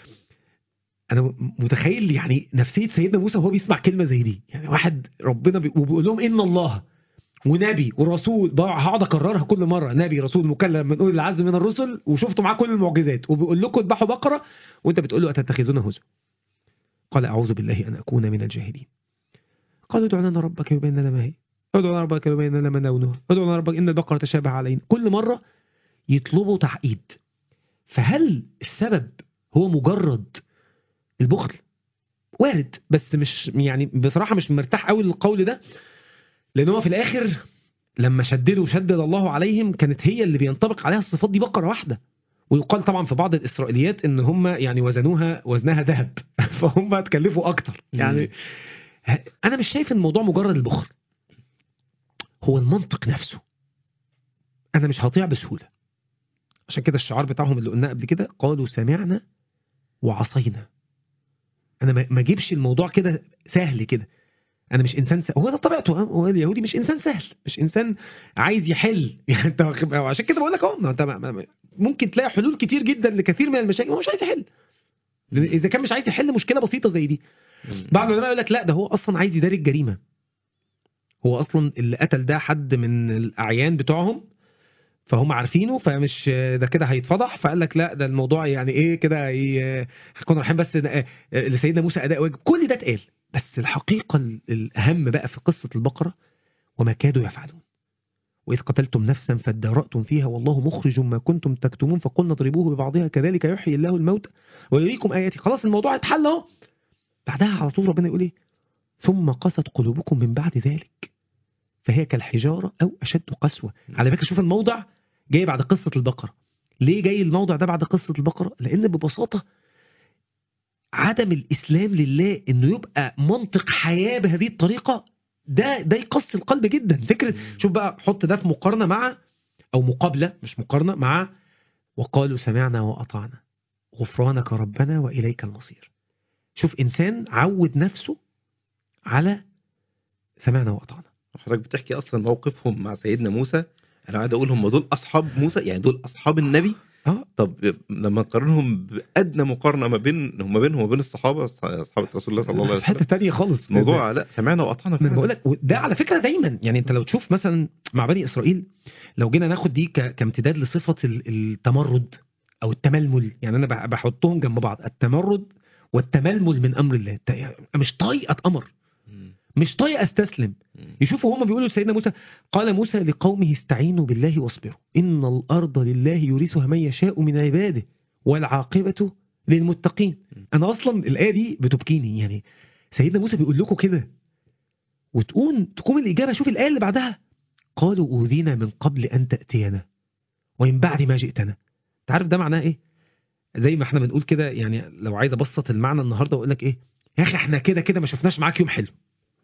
انا متخيل يعني نفسيه سيدنا موسى وهو بيسمع كلمه زي دي يعني واحد ربنا بي... وبيقول لهم ان الله ونبي ورسول بقى هقعد اكررها كل مره نبي رسول مكلم من اولي العزم من الرسل وشفتوا معاه كل المعجزات وبيقول لكم اذبحوا بقره وانت بتقول له اتتخذون هزوا قال اعوذ بالله ان اكون من الجاهلين قالوا ادع لنا ربك يبين لنا ما هي ادع لنا ربك يبين لنا ما لونها ادع لنا ربك ان البقره تشابه علينا كل مره يطلبوا تعقيد فهل السبب هو مجرد البخل وارد بس مش يعني بصراحه مش مرتاح قوي للقول ده لان هو في الاخر لما شددوا شدد الله عليهم كانت هي اللي بينطبق عليها الصفات دي بقره واحده ويقال طبعا في بعض الاسرائيليات ان هم يعني وزنوها وزنها ذهب فهم اتكلفوا اكتر يعني انا مش شايف الموضوع مجرد البخل هو المنطق نفسه انا مش هطيع بسهوله عشان كده الشعار بتاعهم اللي قلناه قبل كده قالوا سمعنا وعصينا انا ما- ما اجيبش الموضوع كده سهل كده انا مش انسان سهل. هو ده طبيعته اه، هو اليهودي مش انسان سهل مش انسان عايز يحل يعني انت واخد- عشان كده بقول لك اهو ما انت ما- ما- ممكن تلاقي حلول كتير جدا لكثير من المشاكل هو مش عايز يحل لأن اذا كان مش عايز يحل مشكله بسيطه زي دي بعض العلماء يقول لك لا ده هو اصلا عايز يداري الجريمه هو اصلا اللي قتل ده حد من الاعيان بتوعهم فهم عارفينه فمش ده كده هيتفضح فقال لك لا ده الموضوع يعني ايه كده هي- هيكون رايحين بس ده- لسيدنا موسى اداء واجب كل ده اتقال بس الحقيقه ال- الاهم بقى في قصه البقره وما كادوا يفعلون واذ قتلتم نفسا فادارأتم فيها والله مخرج ما كنتم تكتمون فقلنا اضربوه ببعضها كذلك يحيي الله الموت ويريكم اياته خلاص الموضوع اتحل اهو بعدها على طول ربنا يقول ايه ثم قست قلوبكم من بعد ذلك فهي كالحجاره او اشد قسوه على فكره شوف الموضع جاي بعد قصه البقره ليه جاي الموضع ده بعد قصه البقره لان ببساطه عدم الاسلام لله انه يبقى منطق حياه بهذه الطريقه ده ده يقسي القلب جدا فكره شوف بقى حط ده في مقارنه مع او مقابله مش مقارنه مع وقالوا سمعنا واطعنا غفرانك ربنا واليك المصير شوف انسان عود نفسه على سمعنا واطعنا حضرتك بتحكي اصلا موقفهم مع سيدنا موسى انا قاعد اقول هم دول اصحاب موسى يعني دول اصحاب النبي اه طب لما نقارنهم بادنى مقارنه ما بين ما بينهم وبين الصحابه اصحاب رسول الله صلى الله عليه في حته وسلم تانية خالص الموضوع لا سمعنا وقطعنا ما انا بقول لك ده على فكره دايما يعني انت لو تشوف مثلا مع بني اسرائيل لو جينا ناخد دي ك- كامتداد لصفه ال- التمرد او التململ يعني انا بح- بحطهم جنب بعض التمرد والتململ من امر الله انت يعني مش طايق اتامر مم. مش طايق استسلم مم. يشوفوا هم بيقولوا لسيدنا موسى قال موسى لقومه استعينوا بالله واصبروا ان الارض لله يورثها من يشاء من عباده والعاقبه للمتقين م. انا اصلا الايه دي بتبكيني يعني سيدنا موسى بيقول لكم كده وتقوم تقوم الاجابه شوف الايه اللي بعدها قالوا اوذينا من قبل ان تاتينا ومن بعد ما جئتنا انت عارف ده معناه ايه زي ما احنا بنقول كده يعني لو عايز ابسط المعنى النهارده واقول لك ايه يا اخي احنا كده كده ما شفناش معاك يوم حلو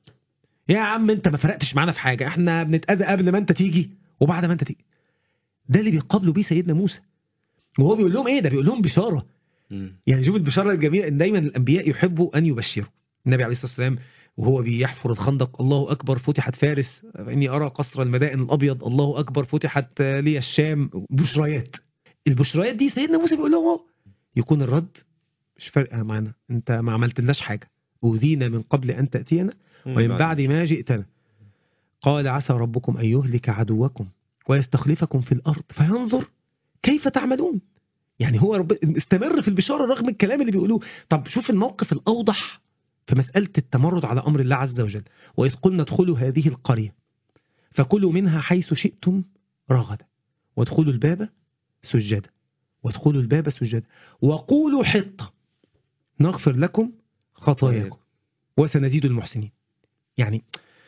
يا عم انت ما فرقتش معانا في حاجه احنا بنتاذى قبل ما انت تيجي وبعد ما انت تيجي ده اللي بيقابلوا بيه سيدنا موسى وهو بيقول لهم ايه ده بيقول لهم بشاره مم. يعني شوف البشاره الجميله ان دايما الانبياء يحبوا ان يبشروا النبي عليه الصلاه والسلام وهو بيحفر الخندق الله اكبر فتحت فارس فاني ارى قصر المدائن الابيض الله اكبر فتحت لي الشام بشريات البشريات دي سيدنا موسى بيقول لهم اهو يكون الرد مش فارقه معانا انت ما عملتلناش حاجه اوذينا من قبل ان تاتينا ومن بعد ما جئتنا قال عسى ربكم أن يهلك عدوكم ويستخلفكم في الأرض فينظر كيف تعملون يعني هو رب... استمر في البشارة رغم الكلام اللي بيقولوه طب شوف الموقف الأوضح في مسألة التمرد على أمر الله عز وجل وإذ قلنا ادخلوا هذه القرية فكلوا منها حيث شئتم رغدا وادخلوا الباب سجدا وادخلوا الباب سجدا وقولوا حطة نغفر لكم خطاياكم وسنزيد المحسنين يعني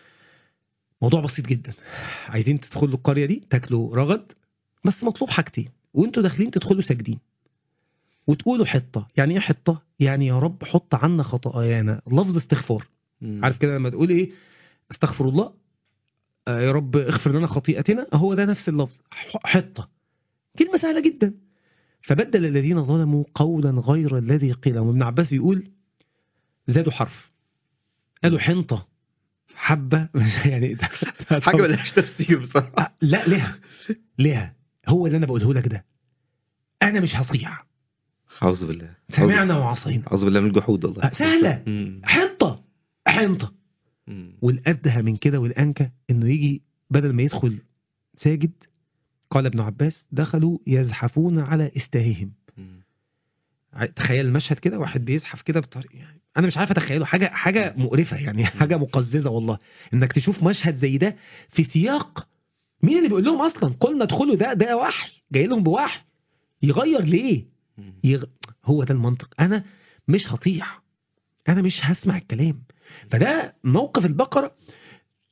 موضوع بسيط جدا عايزين تدخلوا القريه دي تاكلوا رغد بس مطلوب حاجتين وانتوا داخلين تدخلوا ساجدين وتقولوا حطه يعني ايه حطه يعني يا رب حط عنا خطايانا لفظ استغفار مم. عارف كده لما تقول ايه استغفر الله آه يا رب اغفر لنا خطيئتنا هو ده نفس اللفظ ح- حطه كلمه سهله جدا فبدل الذين ظلموا قولا غير الذي قيل لهم ابن عباس بيقول زادوا حرف قالوا حنطه حبه يعني حاجه ملهاش تفسير بصراحه آه، لا لها لها هو اللي انا بقوله لك ده انا مش هطيع اعوذ بالله سمعنا وعصينا اعوذ بالله من الجحود والله آه، سهلة. مم. حنطه حنطه مم. والأدهى من كده والأنكى إنه يجي بدل ما يدخل ساجد قال ابن عباس دخلوا يزحفون على استاههم مم. ع- تخيل المشهد كده واحد بيزحف كده بطريقه يعني انا مش عارف اتخيله حاجه حاجه مقرفه يعني حاجه مقززه والله انك تشوف مشهد زي ده في سياق مين اللي بيقول لهم اصلا قلنا ادخلوا ده ده وحي جاي لهم بوحي يغير ليه مم. يغ... هو ده المنطق انا مش هطيع انا مش هسمع الكلام فده موقف البقره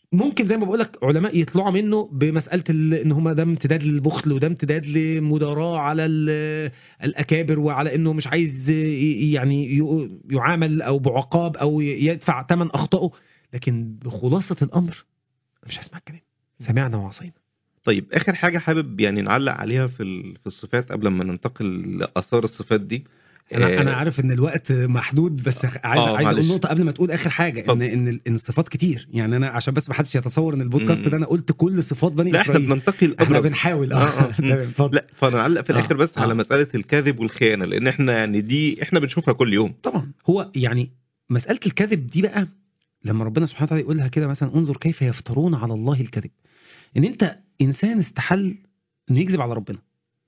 ممكن زي ما بقول لك علماء يطلعوا منه بمساله ال- ان هم ده امتداد للبخل وده امتداد لمداراة على ال- الاكابر وعلى انه مش عايز ي- يعني ي- يعامل او بعقاب او ي- يدفع ثمن اخطائه لكن بخلاصه الامر مش هسمع الكلام سمعنا وعصينا طيب اخر حاجه حابب يعني نعلق عليها في ال- في الصفات قبل ما ننتقل لاثار الصفات دي انا آه، انا عارف ان الوقت محدود بس عايز آه، عايز اقول معلش. نقطه قبل ما تقول اخر حاجه ان اتفضل. ان ال- ان الصفات كتير يعني انا عشان بس ما حدش يتصور ان البودكاست مم. ده انا قلت كل صفات بني لا احنا اسرائيل بننتقل احنا أبرز. بنحاول آه، آه. تمام، اتفضل. لا فنعلق في الاخر آه، بس آه. على مساله الكذب والخيانه لان احنا يعني دي احنا بنشوفها كل يوم طبعا هو يعني مساله الكذب دي بقى لما ربنا سبحانه وتعالى يقولها كده مثلا انظر كيف يفترون على الله الكذب ان انت انسان استحل انه يكذب على ربنا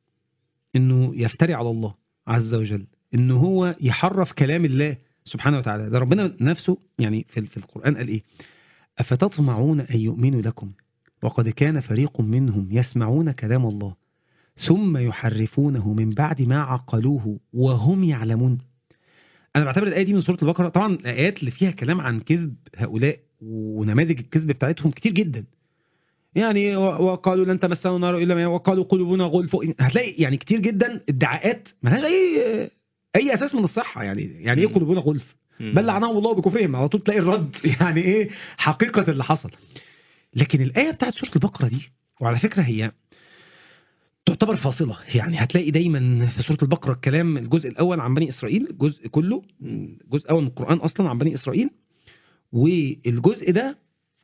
انه يفتري على الله عز وجل انه هو يحرف كلام الله سبحانه وتعالى ده ربنا نفسه يعني في, في القران قال ايه افتطمعون ان يؤمنوا لكم وقد كان فريق منهم يسمعون كلام الله ثم يحرفونه من بعد ما عقلوه وهم يعلمون انا بعتبر الايه دي من سوره البقره طبعا الايات اللي فيها كلام عن كذب هؤلاء ونماذج الكذب بتاعتهم كتير جدا يعني و- وقالوا لن تمسنا النار الا ما وقالوا قلوبنا غلف هتلاقي يعني كتير جدا ادعاءات ملهاش اي اي اساس من الصحه يعني يعني ايه مم. قلوبنا غلف بل لعنهم الله بكفرهم على طول تلاقي الرد يعني ايه حقيقه اللي حصل لكن الايه بتاعت سوره البقره دي وعلى فكره هي تعتبر فاصله يعني هتلاقي دايما في سوره البقره الكلام الجزء الاول عن بني اسرائيل الجزء كله الجزء الاول من القران اصلا عن بني اسرائيل والجزء ده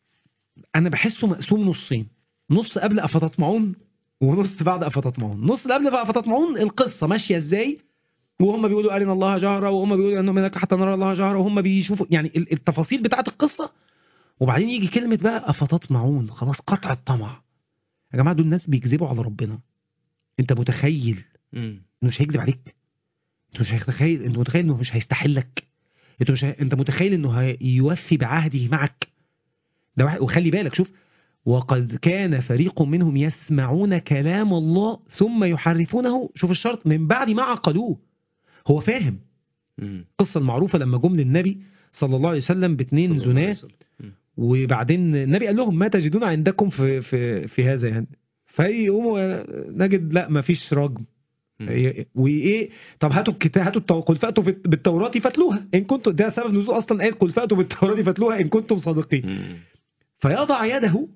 انا بحسه مقسوم نصين نص قبل افتطمعون ونص بعد افتطمعون نص اللي قبل افتطمعون القصه ماشيه ازاي وهم بيقولوا ارنا الله جهرا وهم بيقولوا انهم هناك حتى نرى الله جهرا وهم بيشوفوا يعني ال- التفاصيل بتاعت القصه وبعدين يجي كلمه بقى افتطمعون خلاص قطع الطمع يا جماعه دول الناس بيكذبوا على ربنا انت متخيل مم. انه مش هيكذب عليك انت مش هتخيل انت متخيل انه مش هيستحلك انت مش ه... انت متخيل انه هيوفي بعهده معك ده واحد وخلي بالك شوف وقد كان فريق منهم يسمعون كلام الله ثم يحرفونه شوف الشرط من بعد ما عقلوه هو فاهم مم. القصه المعروفه لما جم للنبي صلى الله عليه وسلم باثنين صلى الله عليه زناه وسلم. مم. وبعدين النبي قال لهم ما تجدون عندكم في في في هذا يعني فيقوموا نجد لا ما فيش رجم مم. إيه- وايه طب هاتوا الكتاب هاتوا التو... قل فاتوا في- بالتوراه فاتلوها ان كنتم ده سبب نزول اصلا ايه قل فاتوا بالتوراه فاتلوها ان كنتم صادقين مم. فيضع يده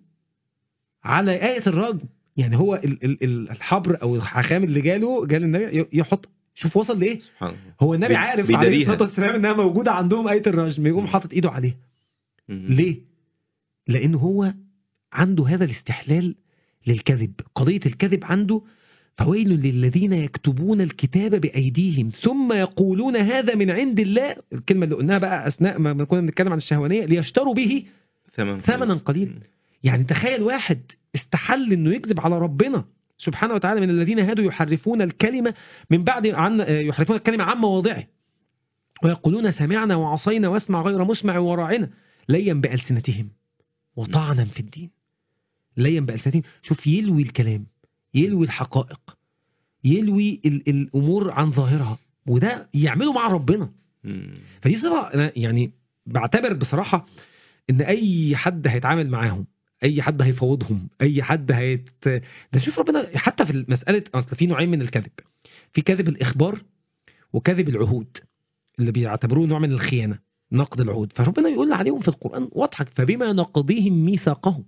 على ايه الرجم يعني هو ال... ال... ال- الحبر او الحاخام اللي جاله جال النبي ي- يحط شوف وصل لايه سبحان الله هو النبي بي- عارف بيداريها. عليه الصلاه والسلام انها موجوده عندهم ايه الرجم يقوم حاطط ايده عليها مم. ليه لانه هو عنده هذا الاستحلال للكذب قضيه الكذب عنده فويل للذين يكتبون الكتاب بايديهم ثم يقولون هذا من عند الله الكلمه اللي قلناها بقى اثناء ما ما كنا بنتكلم عن الشهوانيه ليشتروا به ثمن ثمنا قليلا مم. يعني تخيل واحد استحل انه يكذب على ربنا سبحانه وتعالى من الذين هادوا يحرفون الكلمه من بعد عن يحرفون الكلمه عن مواضعه ويقولون سمعنا وعصينا واسمع غير مسمع وراعنا ليا بالسنتهم وطعنا في الدين ليا بالسنتهم شوف يلوي الكلام يلوي الحقائق يلوي ال- الامور عن ظاهرها وده يعمله مع ربنا مم. فدي صفه انا يعني بعتبر بصراحه ان اي حد هيتعامل معاهم اي حد هيفوضهم اي حد هيت ده شوف ربنا حتى في مساله اصل في نوعين من الكذب في كذب الاخبار وكذب العهود اللي بيعتبروه نوع من الخيانه نقد العهود فربنا يقول عليهم في القران واضحك فبما نقضيهم ميثاقهم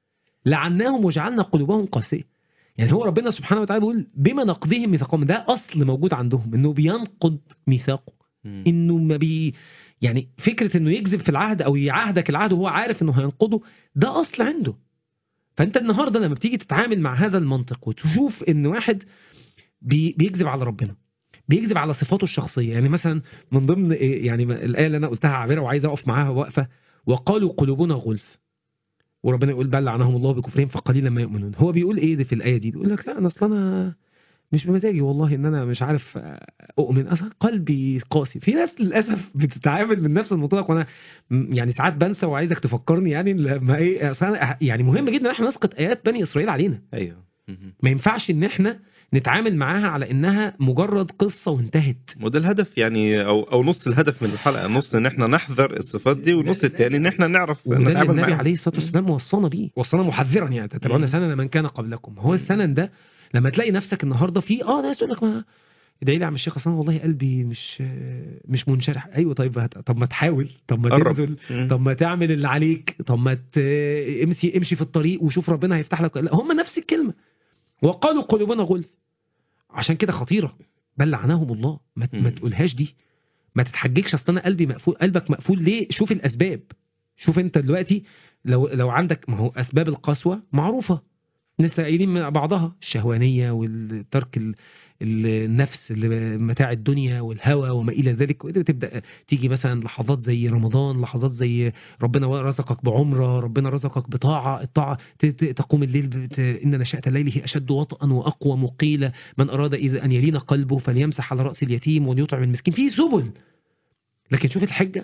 لعناهم وجعلنا قلوبهم قاسيه يعني هو ربنا سبحانه وتعالى بيقول بما نقضيهم ميثاقهم ده اصل موجود عندهم انه بينقض ميثاقه مم. انه ما بي يعني فكره انه يكذب في العهد او يعهدك العهد وهو عارف انه هينقضه ده اصل عنده فانت النهارده لما بتيجي تتعامل مع هذا المنطق وتشوف ان واحد بي بيكذب على ربنا بيكذب على صفاته الشخصيه يعني مثلا من ضمن إيه يعني ما- الايه اللي انا قلتها عابره وعايز اقف معاها وقفه وقالوا قلوبنا غلف وربنا يقول بل لعنهم الله بكفرهم فقليلا ما يؤمنون هو بيقول ايه ده في الايه دي بيقول لك لا انا اصل انا مش بمزاجي والله ان انا مش عارف اؤمن اصلا قلبي قاسي في ناس للاسف بتتعامل من نفس المنطلق وانا م- يعني ساعات بنسى وعايزك تفكرني يعني لما ايه أصل أنا- يعني مهم جدا ان احنا نسقط ايات بني اسرائيل علينا ايوه مم. ما ينفعش ان احنا نتعامل معاها على انها مجرد قصه وانتهت وده الهدف يعني او او نص الهدف من الحلقه نص ان احنا نحذر الصفات دي والنص الثاني ان احنا نعرف وده اللي نتعامل النبي معاها عليه الصلاه والسلام وصانا بيه وصانا محذرا يعني تتبعون مم. سنن من كان قبلكم هو السنن ده لما تلاقي نفسك النهارده في اه ناس تقول لك ما ادعي لي يا عم الشيخ اصل أنا والله قلبي مش مش منشرح ايوه طيب هت... طب ما تحاول طب ما قرب. تنزل مم. طب ما تعمل اللي عليك طب ما ت... امشي امشي في الطريق وشوف ربنا هيفتح لك لا هم نفس الكلمه وقالوا قلوبنا غلف عشان كده خطيره بل لعنهم الله ما, ت- ما مم. تقولهاش دي ما تتحججش اصل انا قلبي مقفول قلبك مقفول ليه شوف الاسباب شوف انت دلوقتي لو لو عندك ما هو اسباب القسوه معروفه لسه قايلين من بعضها الشهوانيه والترك ال- ال- النفس اللي- متاع الدنيا والهوى وما الى ذلك وتبدا تيجي مثلا لحظات زي رمضان لحظات زي ربنا رزقك بعمره ربنا رزقك بطاعه الطاعه ت- ت- تقوم الليل بت... ان نشاه الليل هي اشد وطئا واقوى مقيله من اراد اذا ان يلين قلبه فليمسح على راس اليتيم وليطعم المسكين في سبل لكن شوف الحجه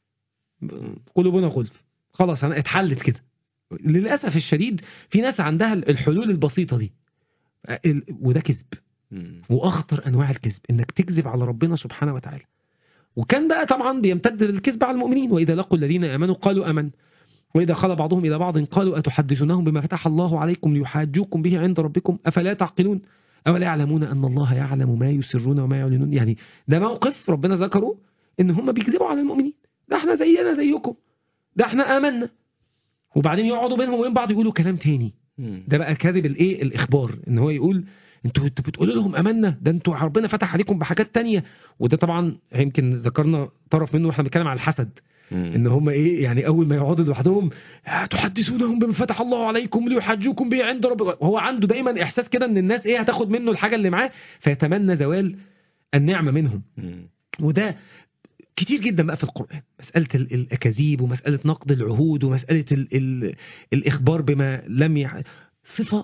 قلوبنا غلف خلاص انا اتحلت كده للاسف الشديد في ناس عندها الحلول البسيطه دي ال- وده كذب مم. واخطر انواع الكذب انك تكذب على ربنا سبحانه وتعالى وكان بقى طبعا بيمتد الكذب على المؤمنين واذا لقوا الذين امنوا قالوا امن واذا خلى بعضهم الى بعض قالوا اتحدثونهم بما فتح الله عليكم ليحاجوكم به عند ربكم افلا تعقلون اولا يعلمون ان الله يعلم ما يسرون وما يعلنون يعني ده موقف ربنا ذكره ان هم بيكذبوا على المؤمنين ده احنا زينا زيكم ده احنا امنا وبعدين يقعدوا بينهم وبين بعض يقولوا كلام تاني مم. ده بقى كاذب الايه الاخبار ان هو يقول انتوا انتوا بتقولوا لهم امنا ده انتوا ربنا فتح عليكم بحاجات تانية وده طبعا يمكن ذكرنا طرف منه واحنا بنتكلم على الحسد مم. ان هم ايه يعني اول ما يقعدوا لوحدهم تحدثونهم بما فتح الله عليكم ليحجوكم به عند ربكم وهو عنده دايما احساس كده ان الناس ايه هتاخد منه الحاجه اللي معاه فيتمنى زوال النعمه منهم مم. وده كتير جدا بقى في القرآن مسألة ال- الأكاذيب ومسألة نقد العهود ومسألة ال ال الإخبار بما لم يع... صفة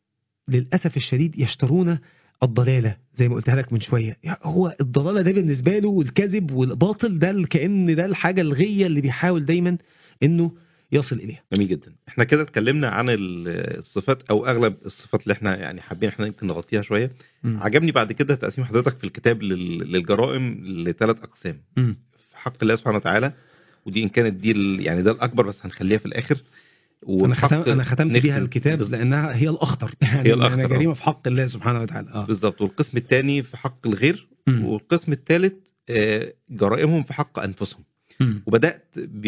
للأسف الشديد يشترون الضلالة زي ما قلتها لك من شوية يعني هو الضلالة ده بالنسبة له والكذب والباطل ده ال- كأن ده الحاجة الغية اللي بيحاول دايما إنه يصل إليها جميل جدا احنا كده اتكلمنا عن ال- الصفات او اغلب الصفات اللي احنا يعني حابين احنا يمكن نغطيها شويه عجبني بعد كده تقسيم حضرتك في الكتاب لل- للجرائم لثلاث اقسام مم. في حق الله سبحانه وتعالى ودي ان كانت دي ال- يعني ده الاكبر بس هنخليها في الاخر أنا, وفي حق- ختم أنا ختمت بيها نختم. الكتاب بز- لأنها هي الأخطر يعني هي الأخطر، لأنها آه. جريمة في حق الله سبحانه وتعالى آه. بالظبط والقسم الثاني في حق الغير مم. والقسم الثالث آه، جرائمهم في حق انفسهم مم. وبدات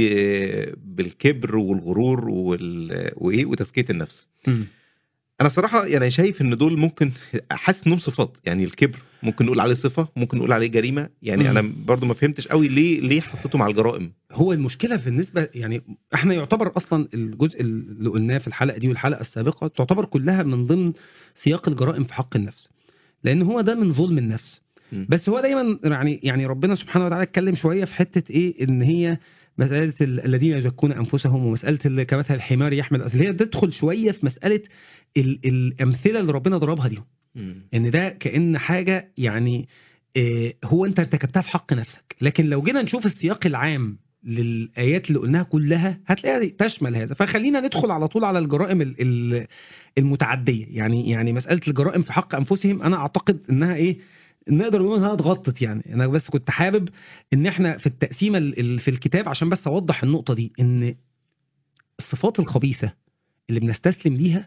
ب- بالكبر والغرور وال... وايه وتزكيه النفس مم. انا صراحه يعني شايف ان دول ممكن حاسس انهم صفات يعني الكبر ممكن نقول عليه صفه ممكن نقول عليه جريمه يعني مم. انا برضو ما فهمتش قوي ليه ليه حطيتهم على الجرائم هو المشكله بالنسبه يعني احنا يعتبر اصلا الجزء اللي قلناه في الحلقه دي والحلقه السابقه تعتبر كلها من ضمن سياق الجرائم في حق النفس لان هو ده من ظلم النفس مم. بس هو دايما يعني يعني ربنا سبحانه وتعالى اتكلم شويه في حته ايه ان هي مساله ال- الذين يزكون انفسهم ومساله ال- كمثل الحمار يحمل أسل هي تدخل شويه في مساله ال- الامثله اللي ربنا ضربها دي مم. ان ده كان حاجه يعني آه، هو انت ارتكبتها في حق نفسك لكن لو جينا نشوف السياق العام للايات اللي قلناها كلها هتلاقيها تشمل هذا فخلينا ندخل على طول على الجرائم ال- ال- المتعديه يعني يعني مساله الجرائم في حق انفسهم انا اعتقد انها ايه نقدر نقول انها اتغطت يعني انا بس كنت حابب ان احنا في التقسيمه ال- ال- في الكتاب عشان بس اوضح النقطه دي ان الصفات الخبيثه اللي بنستسلم ليها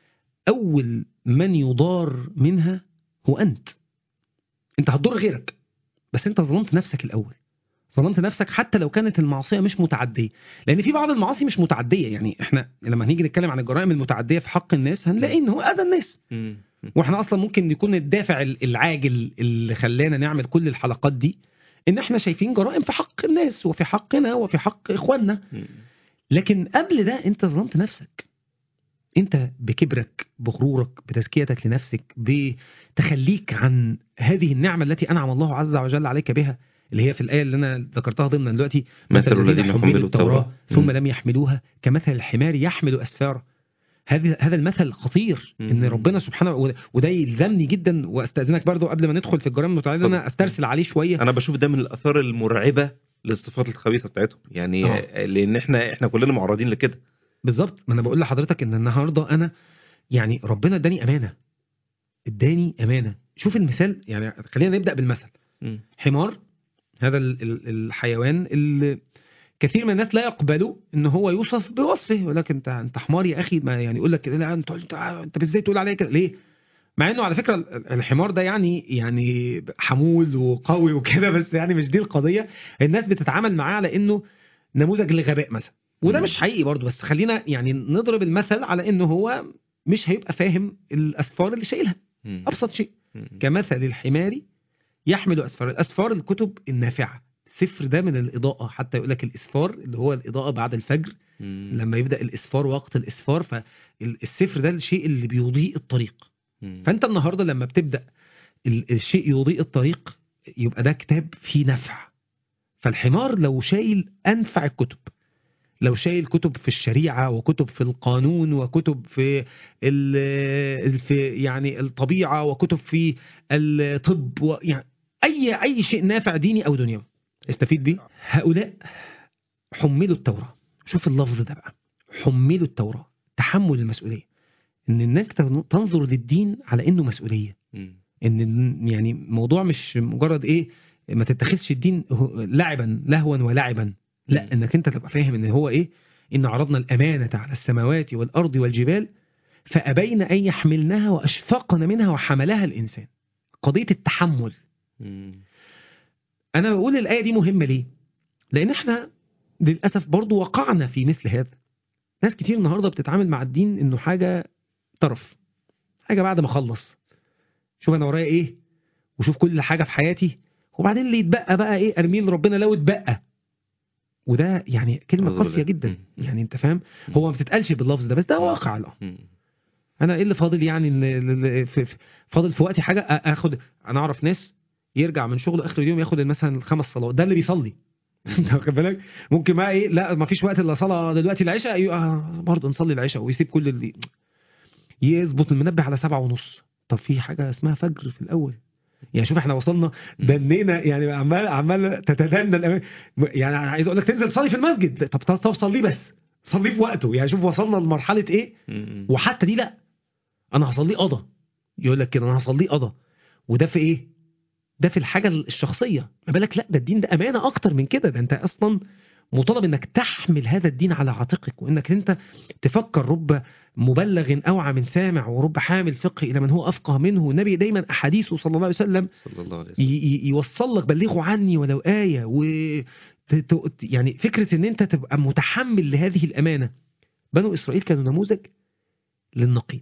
اول من يضار منها هو انت انت هتضر غيرك بس انت ظلمت نفسك الاول ظلمت نفسك حتى لو كانت المعصيه مش متعديه لان في بعض المعاصي مش متعديه يعني احنا لما هنيجي نتكلم عن الجرائم المتعديه في حق الناس هنلاقي ان هو اذى الناس مم. واحنا اصلا ممكن يكون الدافع العاجل اللي خلانا نعمل كل الحلقات دي ان احنا شايفين جرائم في حق الناس وفي حقنا وفي حق اخواننا مم. لكن قبل ده انت ظلمت نفسك انت بكبرك بغرورك بتزكيتك لنفسك بتخليك عن هذه النعمة التي أنعم الله عز وجل عليك بها اللي هي في الآية اللي أنا ذكرتها ضمنا دلوقتي مثل الذين حملوا التوراة ثم مم. لم يحملوها كمثل الحمار يحمل أسفارا هذا هذا المثل خطير ان مم. ربنا سبحانه وده- وده يلزمني جدا واستاذنك برضو قبل ما ندخل في الجرائم المتعدده ان انا اتفضل. استرسل عليه شويه انا بشوف ده من الاثار المرعبه للصفات الخبيثه بتاعتهم يعني آه. لان احنا احنا كلنا معرضين لكده بالظبط ما انا بقول لحضرتك ان النهارده انا يعني ربنا اداني امانه اداني امانه شوف المثال يعني خلينا نبدا بالمثل مم. حمار هذا ال- ال- الحيوان اللي كثير من الناس لا يقبلوا ان هو يوصف بوصفه يقول لك انت انت حمار يا اخي ما يعني يقول لك لا انت انت انت ازاي تقول عليا كده ليه؟ مع انه على فكره ال- الحمار ده يعني يعني حمول وقوي وكده بس يعني مش دي القضيه الناس بتتعامل معاه على انه نموذج لغباء مثلا وده مم. مش حقيقي برضه بس خلينا يعني نضرب المثل على انه هو مش هيبقى فاهم الاسفار اللي شايلها مم. ابسط شيء مم. كمثل الحمار يحمل اسفار الاسفار الكتب النافعه السفر ده من الاضاءه حتى يقول لك الاسفار اللي هو الاضاءه بعد الفجر مم. لما يبدا الاسفار وقت الاسفار فالسفر ده الشيء اللي بيضيء الطريق مم. فانت النهارده لما بتبدا ال- الشيء يضيء الطريق يبقى ده كتاب فيه نفع فالحمار لو شايل انفع الكتب لو شايل كتب في الشريعه وكتب في القانون وكتب في ال- في يعني الطبيعه وكتب في الطب و- يعني اي اي شيء نافع ديني او دنيوي استفيد بيه هؤلاء حملوا التوراه شوف اللفظ ده بقى حملوا التوراه تحمل المسؤوليه ان انك تن- تنظر للدين على انه مسؤوليه مم. ان يعني موضوع مش مجرد ايه ما تتخذش الدين هو- لعبا لهوا ولعبا لا مم. انك انت تبقى فاهم ان هو ايه ان عرضنا الامانه على السماوات والارض والجبال فابين ان يحملنها واشفقن منها وحملها الانسان قضيه التحمل مم. انا بقول الايه دي مهمه ليه لان احنا للاسف برضو وقعنا في مثل هذا ناس كتير النهارده بتتعامل مع الدين انه حاجه طرف حاجه بعد ما اخلص شوف انا ورايا ايه وشوف كل حاجه في حياتي وبعدين اللي يتبقى بقى ايه ارميه لربنا لو اتبقى وده يعني كلمه أعوذ قاسيه بالله. جدا مم. يعني انت فاهم هو ما بتتقالش باللفظ ده بس ده واقع الامر مم. انا ايه اللي فاضل يعني إن- ال- ال- في- في- فاضل في وقتي حاجه أ- اخد انا اعرف ناس يرجع من شغله اخر اليوم ياخد مثلا الخمس صلوات ده اللي بيصلي انت واخد بالك ممكن بقى ايه لا ما فيش وقت الا صلاه دلوقتي العشاء أيوة، آه برضه نصلي العشاء ويسيب كل اللي يظبط المنبه على سبعة ونص طب في حاجه اسمها فجر في الاول يعني شوف احنا وصلنا دنينا يعني عمال عمال تتدنى الأمان. يعني عايز اقول لك تنزل تصلي في المسجد طب طب طب صلي بس صلي في وقته يعني شوف وصلنا لمرحله ايه مم. وحتى دي لا انا هصليه قضى يقول لك كده انا هصليه قضى وده في ايه ده في الحاجه الشخصيه ما بالك لا ده الدين ده امانه اكتر من كده ده انت اصلا مطالب انك تحمل هذا الدين على عاتقك وانك انت تفكر رب مبلغ اوعى من سامع ورب حامل فقه الى من هو افقه منه النبي دايما احاديثه صلى الله عليه وسلم صلى الله عليه ي- وسلم ي- يوصل لك بلغوا عني ولو آية و ت- ت- يعني فكرة ان انت تبقى متحمل لهذه الأمانة بنو إسرائيل كانوا نموذج للنقيض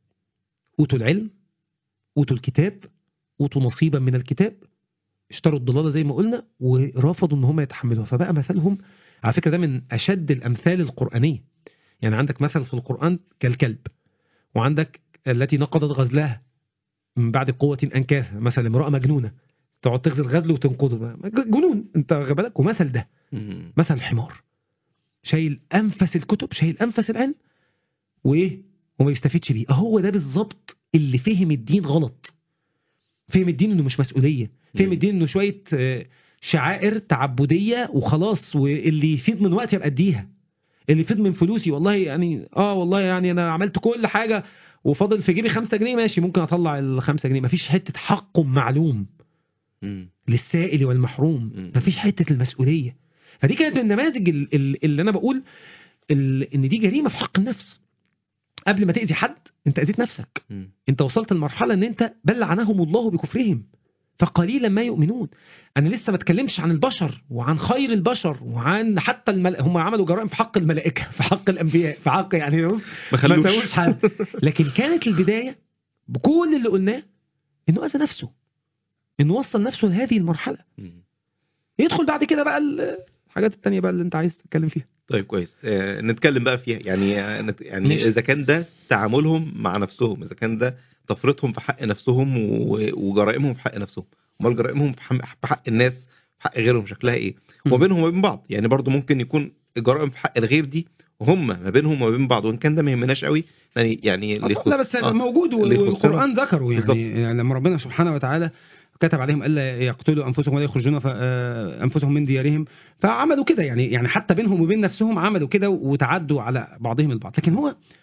أوتوا العلم أوتوا الكتاب أوتوا نصيبا من الكتاب اشتروا الضلالة زي ما قلنا ورفضوا ان هم يتحملوها فبقى مثلهم على فكرة ده من أشد الأمثال القرآنية يعني عندك مثل في القرآن كالكلب وعندك التي نقضت غزلها من بعد قوة أنكاثا مثلا امرأة مجنونة تقعد تغزل غزل وتنقضه بقى. جنون انت واخد بالك ومثل ده مم. مثل الحمار شايل انفس الكتب شايل انفس العلم وايه وما يستفيدش بيه هو ده بالظبط اللي فهم الدين غلط فهم الدين انه مش مسؤوليه فهم مم. الدين انه شويه آه، شعائر تعبديه وخلاص واللي يفيد من وقتي ابقى اديها اللي يفيد من فلوسي والله يعني اه والله يعني انا عملت كل حاجه وفاضل في جيبي خمسة جنيه ماشي ممكن اطلع الخمسة جنيه مفيش حته حق معلوم مم. للسائل والمحروم مم. مفيش حته المسؤوليه فدي كانت من النماذج ال- ال- اللي انا بقول ال- ان دي جريمه في حق النفس قبل ما تاذي حد انت اذيت نفسك مم. انت وصلت لمرحله ان انت بل لعنهم الله بكفرهم فقليلا ما يؤمنون انا لسه ما اتكلمش عن البشر وعن خير البشر وعن حتى المل... هم عملوا جرائم في حق الملائكه في حق الانبياء في حق يعني بص ما ما خلوش سووش حاجه لكن كانت البدايه بكل اللي قلناه انه اذى نفسه انه وصل نفسه لهذه المرحله مم. يدخل بعد كده بقى ال- الحاجات التانية بقى اللي انت عايز تتكلم فيها طيب كويس آه نتكلم بقى فيها يعني آه، نت- يعني ماشي. اذا كان ده تعاملهم مع نفسهم اذا كان ده تفريطهم في حق نفسهم و- وجرائمهم في حق نفسهم امال جرائمهم في حق- في حق الناس في حق غيرهم شكلها ايه مم. وما بينهم وما بين بعض يعني برضو ممكن يكون الجرائم في حق الغير دي وهم ما بينهم وما بين بعض وان كان ده ما يهمناش قوي يعني يعني اللي يخص- لا بس آه. موجود اللي يخصنا. والقران ذكره بالظبط. يعني, يعني لما ربنا سبحانه وتعالى كتب عليهم الا يقتلوا انفسهم ولا يخرجون ف- آه، انفسهم من ديارهم فعملوا كده يعني يعني حتى بينهم وبين نفسهم عملوا كده وتعدوا على بعضهم البعض لكن هو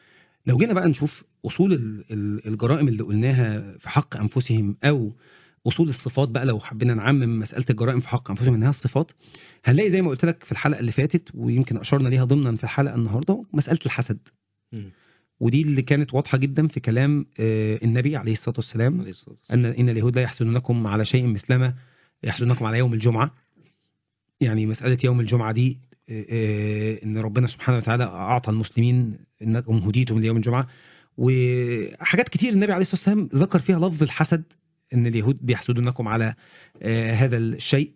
لو جينا بقى نشوف اصول ال- ال- الجرائم اللي قلناها في حق انفسهم او اصول الصفات بقى لو حبينا نعمم مساله الجرائم في حق انفسهم انها الصفات هنلاقي زي ما قلت لك في الحلقه اللي فاتت ويمكن اشرنا ليها ضمنا في الحلقه النهارده مساله الحسد مم. ودي اللي كانت واضحه جدا في كلام آه، النبي عليه الصلاه والسلام عليه الصلاة والسلام. ان ان اليهود لا يحسدونكم على شيء مثلما يحسدونكم على يوم الجمعه يعني مساله يوم الجمعه دي آه، آه، ان ربنا سبحانه وتعالى اعطى المسلمين انكم هديتم ليوم الجمعه وحاجات كتير النبي عليه الصلاه والسلام ذكر فيها لفظ الحسد ان اليهود بيحسدونكم على آه، هذا الشيء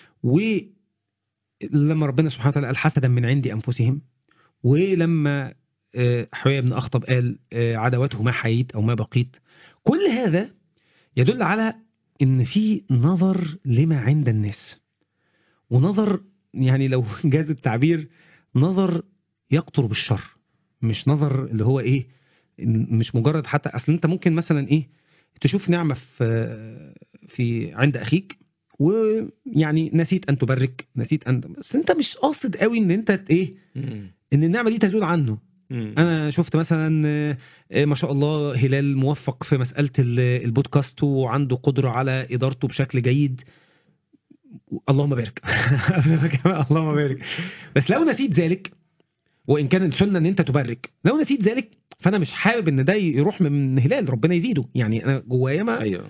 ولما ربنا سبحانه وتعالى قال حسدا من عند انفسهم ولما آه، حوية بن اخطب قال آه، عداوته ما حييت او ما بقيت كل هذا يدل على ان في نظر لما عند الناس ونظر يعني لو جاز التعبير نظر يقطر بالشر مش نظر اللي هو ايه مش مجرد حتى اصل انت ممكن مثلا ايه تشوف نعمه في في عند اخيك ويعني نسيت ان تبرك نسيت ان بس انت مش قاصد قوي ان انت ت- ايه مم. ان النعمه دي تزول عنه مم. انا شفت مثلا آه، آه، ما شاء الله هلال موفق في مساله ال- البودكاست وعنده قدره على ادارته بشكل جيد اللهم بارك اللهم بارك بس لو نسيت ذلك وان كان السنه ان انت تبرك لو نسيت ذلك فانا مش حابب ان ده يروح من هلال ربنا يزيده يعني انا جوايا ما ايوه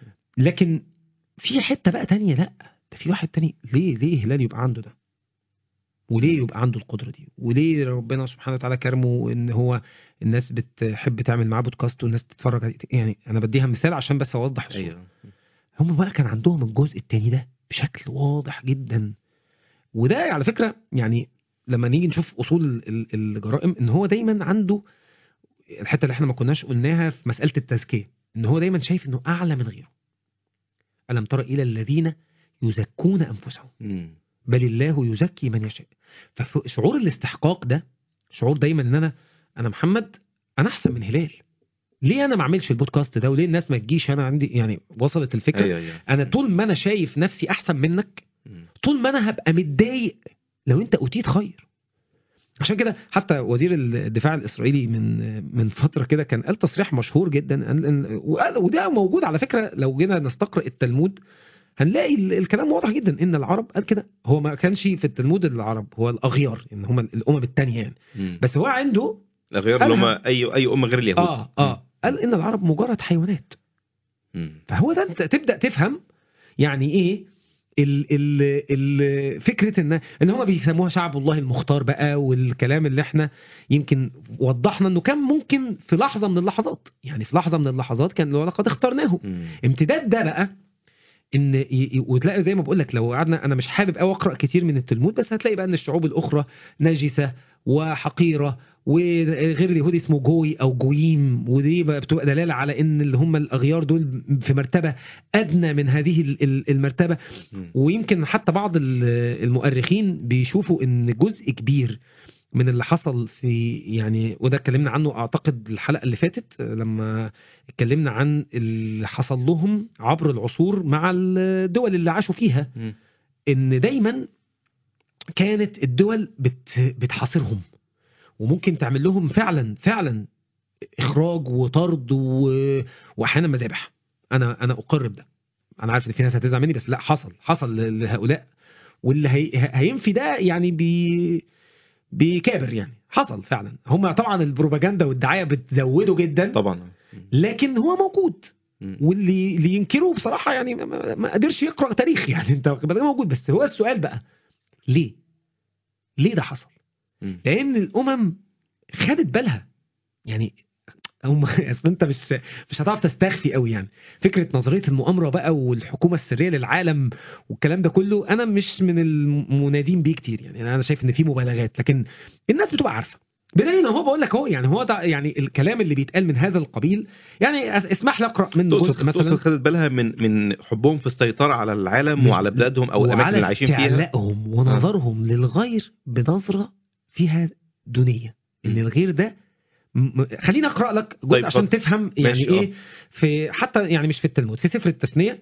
لكن في حته بقى تانية لا ده في واحد تاني ليه ليه هلال يبقى عنده ده وليه يبقى عنده القدره دي وليه ربنا سبحانه وتعالى كرمه ان هو الناس بتحب تعمل معاه بودكاست والناس تتفرج عليه يعني انا بديها مثال عشان بس اوضح الصوره ايوه هم بقى كان عندهم الجزء التاني ده بشكل واضح جدا وده على فكره يعني لما نيجي نشوف اصول ال- ال- الجرائم ان هو دايما عنده الحته اللي احنا ما كناش قلناها في مساله التزكيه ان هو دايما شايف انه اعلى من غيره الم تر الى الذين يزكون انفسهم مم. بل الله يزكي من يشاء فشعور الاستحقاق ده شعور دايما ان انا انا محمد انا احسن من هلال ليه انا ما اعملش البودكاست ده وليه الناس ما تجيش انا عندي يعني وصلت الفكره ايوه ايوه انا طول ما انا شايف نفسي احسن منك مم. طول ما انا هبقى متضايق لو انت اوتيت خير عشان كده حتى وزير الدفاع الاسرائيلي من من فتره كده كان قال تصريح مشهور جدا قال إن- وقال- وده موجود على فكره لو جينا نستقرا التلمود هنلاقي ال- الكلام واضح جدا ان العرب قال كده هو ما كانش في التلمود العرب هو الاغيار ان هم الامم الثانيه يعني مم. بس هو عنده الاغيار اللي هم قالها. اي اي امه غير اليهود اه اه قال ان العرب مجرد حيوانات مم. فهو ده انت تبدا تفهم يعني ايه ال ال ال فكره ان ان هم بيسموها شعب الله المختار بقى والكلام اللي احنا يمكن وضحنا انه كان ممكن في لحظه من اللحظات يعني في لحظه من اللحظات كان ولقد اخترناهم مم. امتداد ده بقى ان ي- ي- وتلاقي زي ما بقول لك لو قعدنا انا مش حابب قوي اقرا كتير من التلمود بس هتلاقي بقى ان الشعوب الاخرى نجسه وحقيره وغير اليهودي اسمه جوي او جويم ودي بقى بتبقى دلاله على ان اللي هم الاغيار دول في مرتبه ادنى من هذه ال- ال- المرتبه مم. ويمكن حتى بعض ال- المؤرخين بيشوفوا ان جزء كبير من اللي حصل في يعني وده اتكلمنا عنه اعتقد الحلقه اللي فاتت لما اتكلمنا عن اللي حصل لهم عبر العصور مع الدول اللي عاشوا فيها مم. ان دايما كانت الدول بت بتحاصرهم وممكن تعمل لهم فعلا فعلا اخراج وطرد و... واحيانا مذابح انا انا اقر بده انا عارف ان في ناس هتزعل مني بس لا حصل حصل لهؤلاء واللي هي... هينفي ده يعني بي بكابر يعني حصل فعلا هم طبعا البروباجندا والدعايه بتزوده جدا طبعا مم. لكن هو موجود مم. واللي اللي ينكره بصراحه يعني ما- ما, ما قدرش يقرا تاريخ يعني انت واخد بالك؟ موجود بس هو السؤال بقى ليه؟ ليه ده حصل؟ مم. لان الامم خدت بالها يعني هم اصل انت مش مش هتعرف تستخفي قوي يعني فكره نظريه المؤامره بقى والحكومه السريه للعالم والكلام ده كله انا مش من المنادين بيه كتير يعني انا شايف ان في مبالغات لكن الناس بتبقى عارفه بدليل ان هو بقول لك هو يعني هو ده يعني الكلام اللي بيتقال من هذا القبيل يعني أس- اسمح لي اقرا منه تقصد جزء مثلا تقصد خدت بالها من من حبهم في السيطره على العالم مش- وعلى بلادهم او الاماكن وعلى اللي عايشين فيها استعلائهم ونظرهم للغير بنظره فيها دونيه ان م. الغير ده م- م- خليني اقرا لك جزء طيب، عشان اتفضل. تفهم يعني ماشي، ايه في حتى يعني مش في التلمود في سفر التثنيه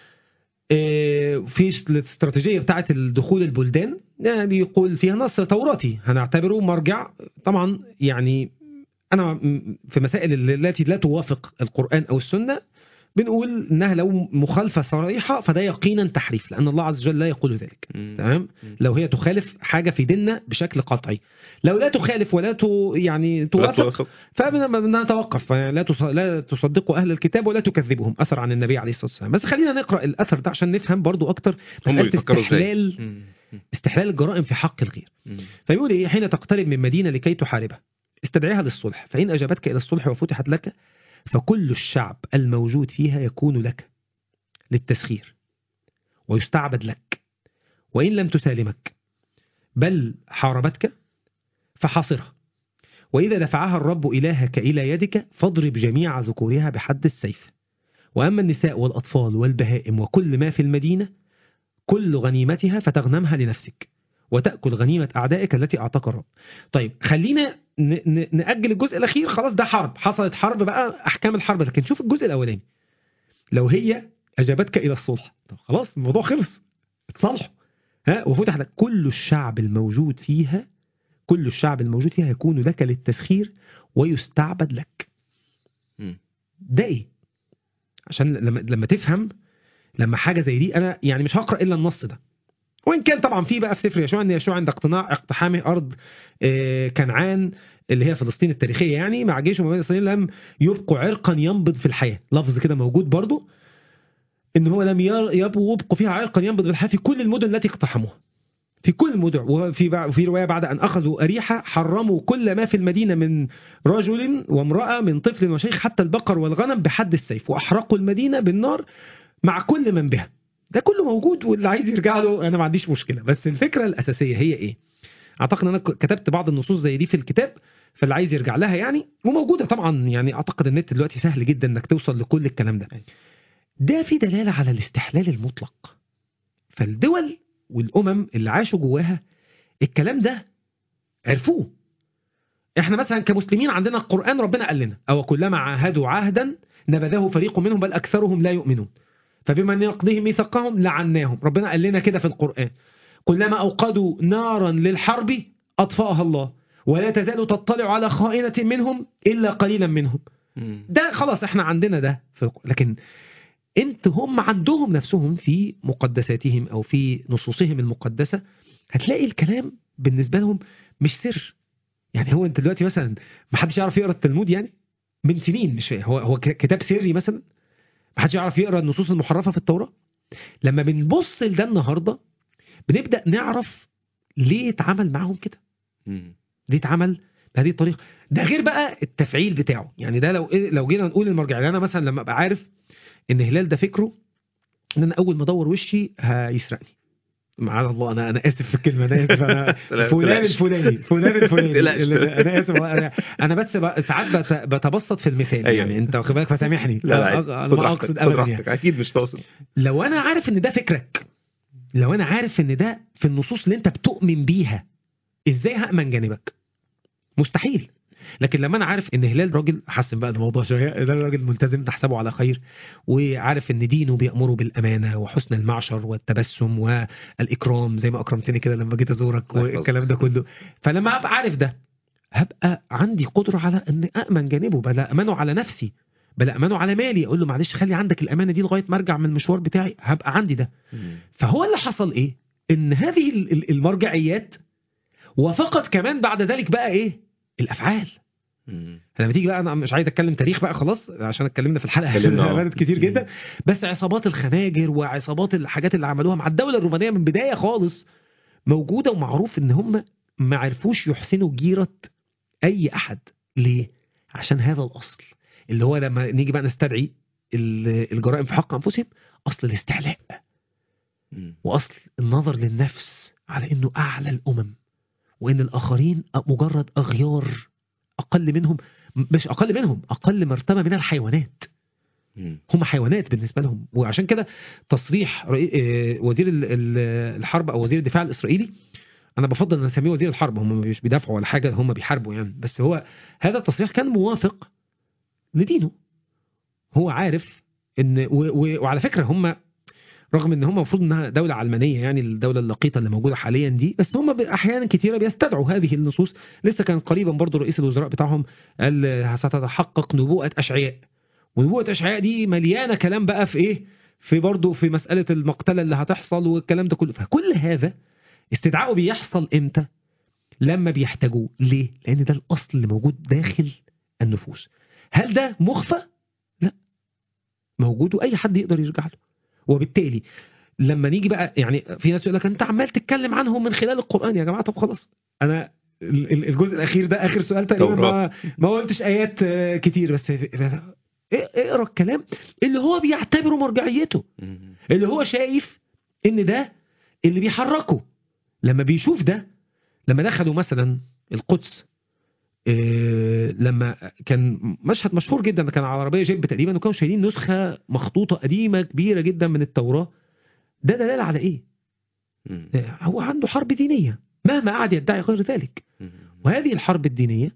آه، في الاستراتيجيه بتاعه الدخول البلدان يعني بيقول فيها نص توراتي هنعتبره مرجع طبعا يعني انا م- في مسائل ال- التي لا توافق القران او السنه بنقول انها لو مخالفه صريحه فده يقينا تحريف لان الله عز وجل لا يقول ذلك مم. تمام مم. لو هي تخالف حاجه في ديننا بشكل قطعي لو لا تخالف ولا تو يعني لا توافق توافق. فبنتوقف لا تص- لا تصدقوا اهل الكتاب ولا تكذبهم اثر عن النبي عليه الصلاه والسلام بس خلينا نقرا الاثر ده عشان نفهم برضو اكتر هم مساله بيفكروا ازاي استحلال مم. مم. استحلال الجرائم في حق الغير مم. فيقول ايه حين تقترب من مدينه لكي تحاربها استدعيها للصلح فان اجابتك الى الصلح وفتحت لك فكل الشعب الموجود فيها يكون لك للتسخير ويستعبد لك وان لم تسالمك بل حاربتك فحاصرها واذا دفعها الرب الهك الى يدك فاضرب جميع ذكورها بحد السيف واما النساء والاطفال والبهائم وكل ما في المدينه كل غنيمتها فتغنمها لنفسك وتأكل غنيمة أعدائك التي أعطاك الرب طيب خلينا ن- ن- نأجل الجزء الأخير خلاص ده حرب حصلت حرب بقى أحكام الحرب لكن شوف الجزء الأولاني لو هي أجابتك إلى الصلح طب خلاص الموضوع خلص اتصالحوا ها وفتح لك كل الشعب الموجود فيها كل الشعب الموجود فيها يكون لك للتسخير ويستعبد لك مم. ده ايه عشان لما لما تفهم لما حاجه زي دي انا يعني مش هقرا الا النص ده وان كان طبعا في بقى في سفر يشوع ان يشوع عند اقتناع اقتحامه ارض آه، كنعان اللي هي فلسطين التاريخيه يعني مع جيش ومبادئ اسرائيل لم يبقوا عرقا ينبض في الحياه لفظ كده موجود برضو ان هو لم ير- يبقوا يبقوا فيها عرقا ينبض في الحياه في كل المدن التي اقتحموها في كل المدن وفي بع- في روايه بعد ان اخذوا اريحه حرموا كل ما في المدينه من رجل وامراه من طفل وشيخ حتى البقر والغنم بحد السيف واحرقوا المدينه بالنار مع كل من بها ده كله موجود واللي عايز يرجع له انا ما عنديش مشكله بس الفكره الاساسيه هي ايه اعتقد ان انا ك- كتبت بعض النصوص زي دي في الكتاب فاللي عايز يرجع لها يعني وموجوده طبعا يعني اعتقد النت دلوقتي سهل جدا انك توصل لكل الكلام ده ده في دلاله على الاستحلال المطلق فالدول والامم اللي عاشوا جواها الكلام ده عرفوه احنا مثلا كمسلمين عندنا القران ربنا قال لنا او كلما عاهدوا عهدا نبذه فريق منهم بل اكثرهم لا يؤمنون فبما نقضيهم ميثاقهم لعناهم ربنا قال لنا كده في القرآن كلما أوقدوا نارا للحرب أطفأها الله ولا تزال تطلع على خائنة منهم إلا قليلا منهم مم. ده خلاص احنا عندنا ده في الق- لكن انت هم عندهم نفسهم في مقدساتهم او في نصوصهم المقدسة هتلاقي الكلام بالنسبة لهم مش سر يعني هو انت دلوقتي مثلا ما حدش يعرف يقرا التلمود يعني من سنين مش هو هو ك- كتاب سري مثلا ما حدش يعرف يقرا النصوص المحرفه في التوراه لما بنبص لده النهارده بنبدا نعرف ليه اتعمل معاهم كده مم. ليه اتعمل بهذه الطريقه ده غير بقى التفعيل بتاعه يعني ده لو إيه لو جينا نقول المرجع يعني انا مثلا لما ابقى عارف ان هلال ده فكره ان انا اول ما ادور وشي هيسرقني معاذ الله انا انا اسف في الكلمه انا اسف انا لا، فلان تقلقش. الفلاني فلان الفلاني تقلقش. انا اسف انا, أنا بس ب- ساعات بت- بتبسط في المثال أيوة. يعني انت واخد بالك فسامحني لا لا أنا- عادي. انا خد ما راحتك اقصد خد ابدا يعني راحتك اكيد مش تقصد لو انا عارف ان ده فكرك لو انا عارف ان ده في النصوص اللي انت بتؤمن بيها ازاي هامن جانبك مستحيل لكن لما انا عارف ان هلال راجل حسن بقى الموضوع شويه هلال راجل ملتزم نحسبه على خير وعارف ان دينه بيامره بالامانه وحسن المعشر والتبسم والاكرام زي ما اكرمتني كده لما جيت ازورك الله يحفظك. والكلام ده كله فلما ابقى عارف ده هبقى عندي قدره على ان امن جانبه بل امنه على نفسي بل امنه على مالي اقول له معلش خلي عندك الامانه دي لغايه ما ارجع من المشوار بتاعي هبقى عندي ده مم. فهو اللي حصل ايه ان هذه ال- ال- المرجعيات وفقط كمان بعد ذلك بقى ايه الافعال مم. لما تيجي بقى انا مش عايز اتكلم تاريخ بقى خلاص عشان اتكلمنا في الحلقه اتكلمنا، آه. بانت كتير جدا بس عصابات الخناجر وعصابات الحاجات اللي عملوها مع الدوله الرومانيه من بدايه خالص موجوده ومعروف ان هم ما عرفوش يحسنوا جيره اي احد ليه عشان هذا الاصل اللي هو لما نيجي بقى نستدعي ال- الجرائم في حق انفسهم اصل الاستعلاء مم. واصل النظر للنفس على انه اعلى الامم وان الاخرين مجرد اغيار اقل منهم مش اقل منهم اقل مرتبه من الحيوانات مم. هم حيوانات بالنسبه لهم وعشان كده تصريح رئي- آه، وزير ال- ال- الحرب او وزير الدفاع الاسرائيلي انا بفضل ان اسميه وزير الحرب هم مش بيدافعوا ولا حاجه هم بيحاربوا يعني بس هو هذا التصريح كان موافق لدينه هو عارف ان و و وعلى فكره هم رغم ان هم المفروض انها دوله علمانيه يعني الدوله اللقيطه اللي موجوده حاليا دي بس هم ب- احيانا كثيره بيستدعوا هذه النصوص لسه كان قريبا برضو رئيس الوزراء بتاعهم قال آه، ستتحقق نبوءه اشعياء ونبوءه اشعياء دي مليانه كلام بقى في ايه في برضو في مساله المقتله اللي هتحصل والكلام ده كله فكل هذا استدعائه بيحصل امتى لما بيحتاجوه ليه لان ده الاصل اللي موجود داخل النفوس هل ده مخفى لا موجود واي حد يقدر يرجع له وبالتالي لما نيجي بقى يعني في ناس يقول لك انت عمال تتكلم عنهم من خلال القران يا جماعه طب خلاص انا ال- ال- الجزء الاخير ده اخر سؤال تقريبا ما, توراة. ما قلتش ايات آه، كتير بس ف- ف- اقرا الكلام اللي هو بيعتبره مرجعيته مم. اللي هو شايف ان ده اللي بيحركه لما بيشوف ده لما دخلوا مثلا القدس إيه لما كان مشهد مشهور جدا كان على عربيه جيب تقريبا وكانوا شايلين نسخه مخطوطه قديمه كبيره جدا من التوراه ده دلاله على ايه؟ مم. هو عنده حرب دينيه مهما قعد يدعي غير ذلك مم. وهذه الحرب الدينية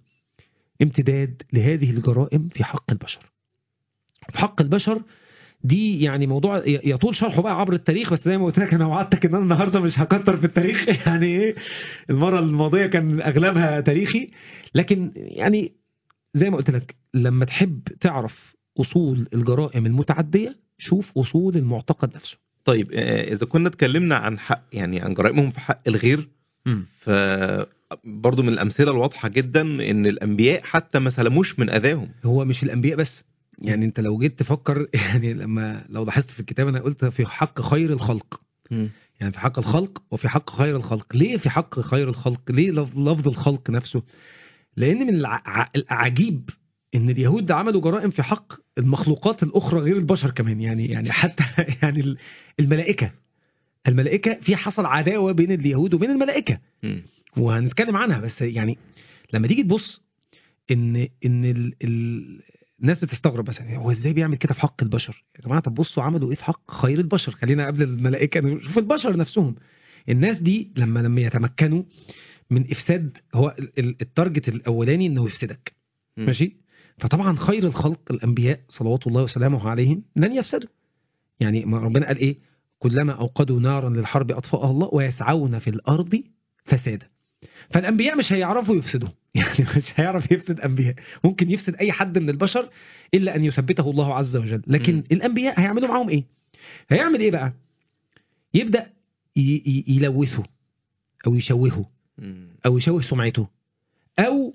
امتداد لهذه الجرائم في حق البشر في حق البشر دي يعني موضوع ي- يطول شرحه بقى عبر التاريخ بس زي ما قلت لك انا وعدتك ان انا النهارده مش هكتر في التاريخ يعني ايه المره الماضيه كان اغلبها تاريخي لكن يعني زي ما قلت لك لما تحب تعرف اصول الجرائم المتعديه شوف اصول المعتقد نفسه طيب آه، اذا كنا اتكلمنا عن حق يعني عن جرائمهم في حق الغير ف برضه من الامثله الواضحه جدا ان الانبياء حتى ما سلموش من اذاهم هو مش الانبياء بس يعني انت لو جيت تفكر يعني لما لو لاحظت في الكتاب انا قلت في حق خير الخلق يعني في حق الخلق وفي حق خير الخلق ليه في حق خير الخلق ليه لف- لفظ الخلق نفسه لان من الع- ع- الاعاجيب ان اليهود عملوا جرائم في حق المخلوقات الاخرى غير البشر كمان يعني يعني حتى يعني ال- الملائكه الملائكه في حصل عداوه بين اليهود وبين الملائكه مم. وهنتكلم عنها بس يعني لما تيجي تبص ان ان ال ال الناس بتستغرب مثلا هو ازاي بيعمل كده في حق البشر يا جماعه طب بصوا عملوا ايه في حق خير البشر خلينا قبل الملائكه نشوف البشر نفسهم الناس دي لما لما يتمكنوا من افساد هو ال- ال- التارجت الاولاني انه يفسدك مم. ماشي فطبعا خير الخلق الانبياء صلوات الله وسلامه عليهم لن يفسدوا يعني ما ربنا قال ايه كلما اوقدوا نارا للحرب اطفاها الله ويسعون في الارض فسادا فالانبياء مش هيعرفوا يفسدوا يعني مش هيعرف يفسد انبياء ممكن يفسد اي حد من البشر الا ان يثبته الله عز وجل لكن مم. الانبياء هيعملوا معاهم ايه هيعمل ايه بقى يبدا ي- ي- يلوثه او يشوهه مم. او يشوه سمعته او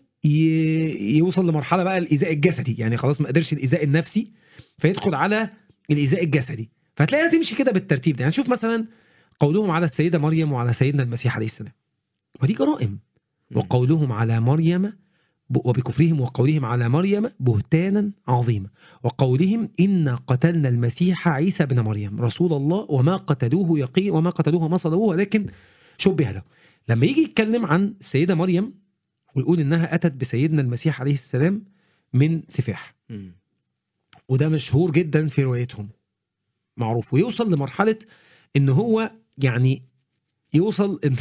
ي- يوصل لمرحله بقى الايذاء الجسدي يعني خلاص ما قدرش الايذاء النفسي فيدخل على الايذاء الجسدي فهتلاقيها تمشي كده بالترتيب ده يعني شوف مثلا قولهم على السيده مريم وعلى سيدنا المسيح عليه السلام ودي جرائم مم. وقولهم على مريم ب- وبكفرهم وقولهم على مريم بهتانا عظيما وقولهم إنا قتلنا المسيح عيسى بن مريم رسول الله وما قتلوه يقين وما قتلوه وما صلبوه ولكن شبه له لما يجي يتكلم عن السيدة مريم ويقول إنها أتت بسيدنا المسيح عليه السلام من سفاح مم. وده مشهور جدا في روايتهم معروف ويوصل لمرحلة ان هو يعني يوصل ان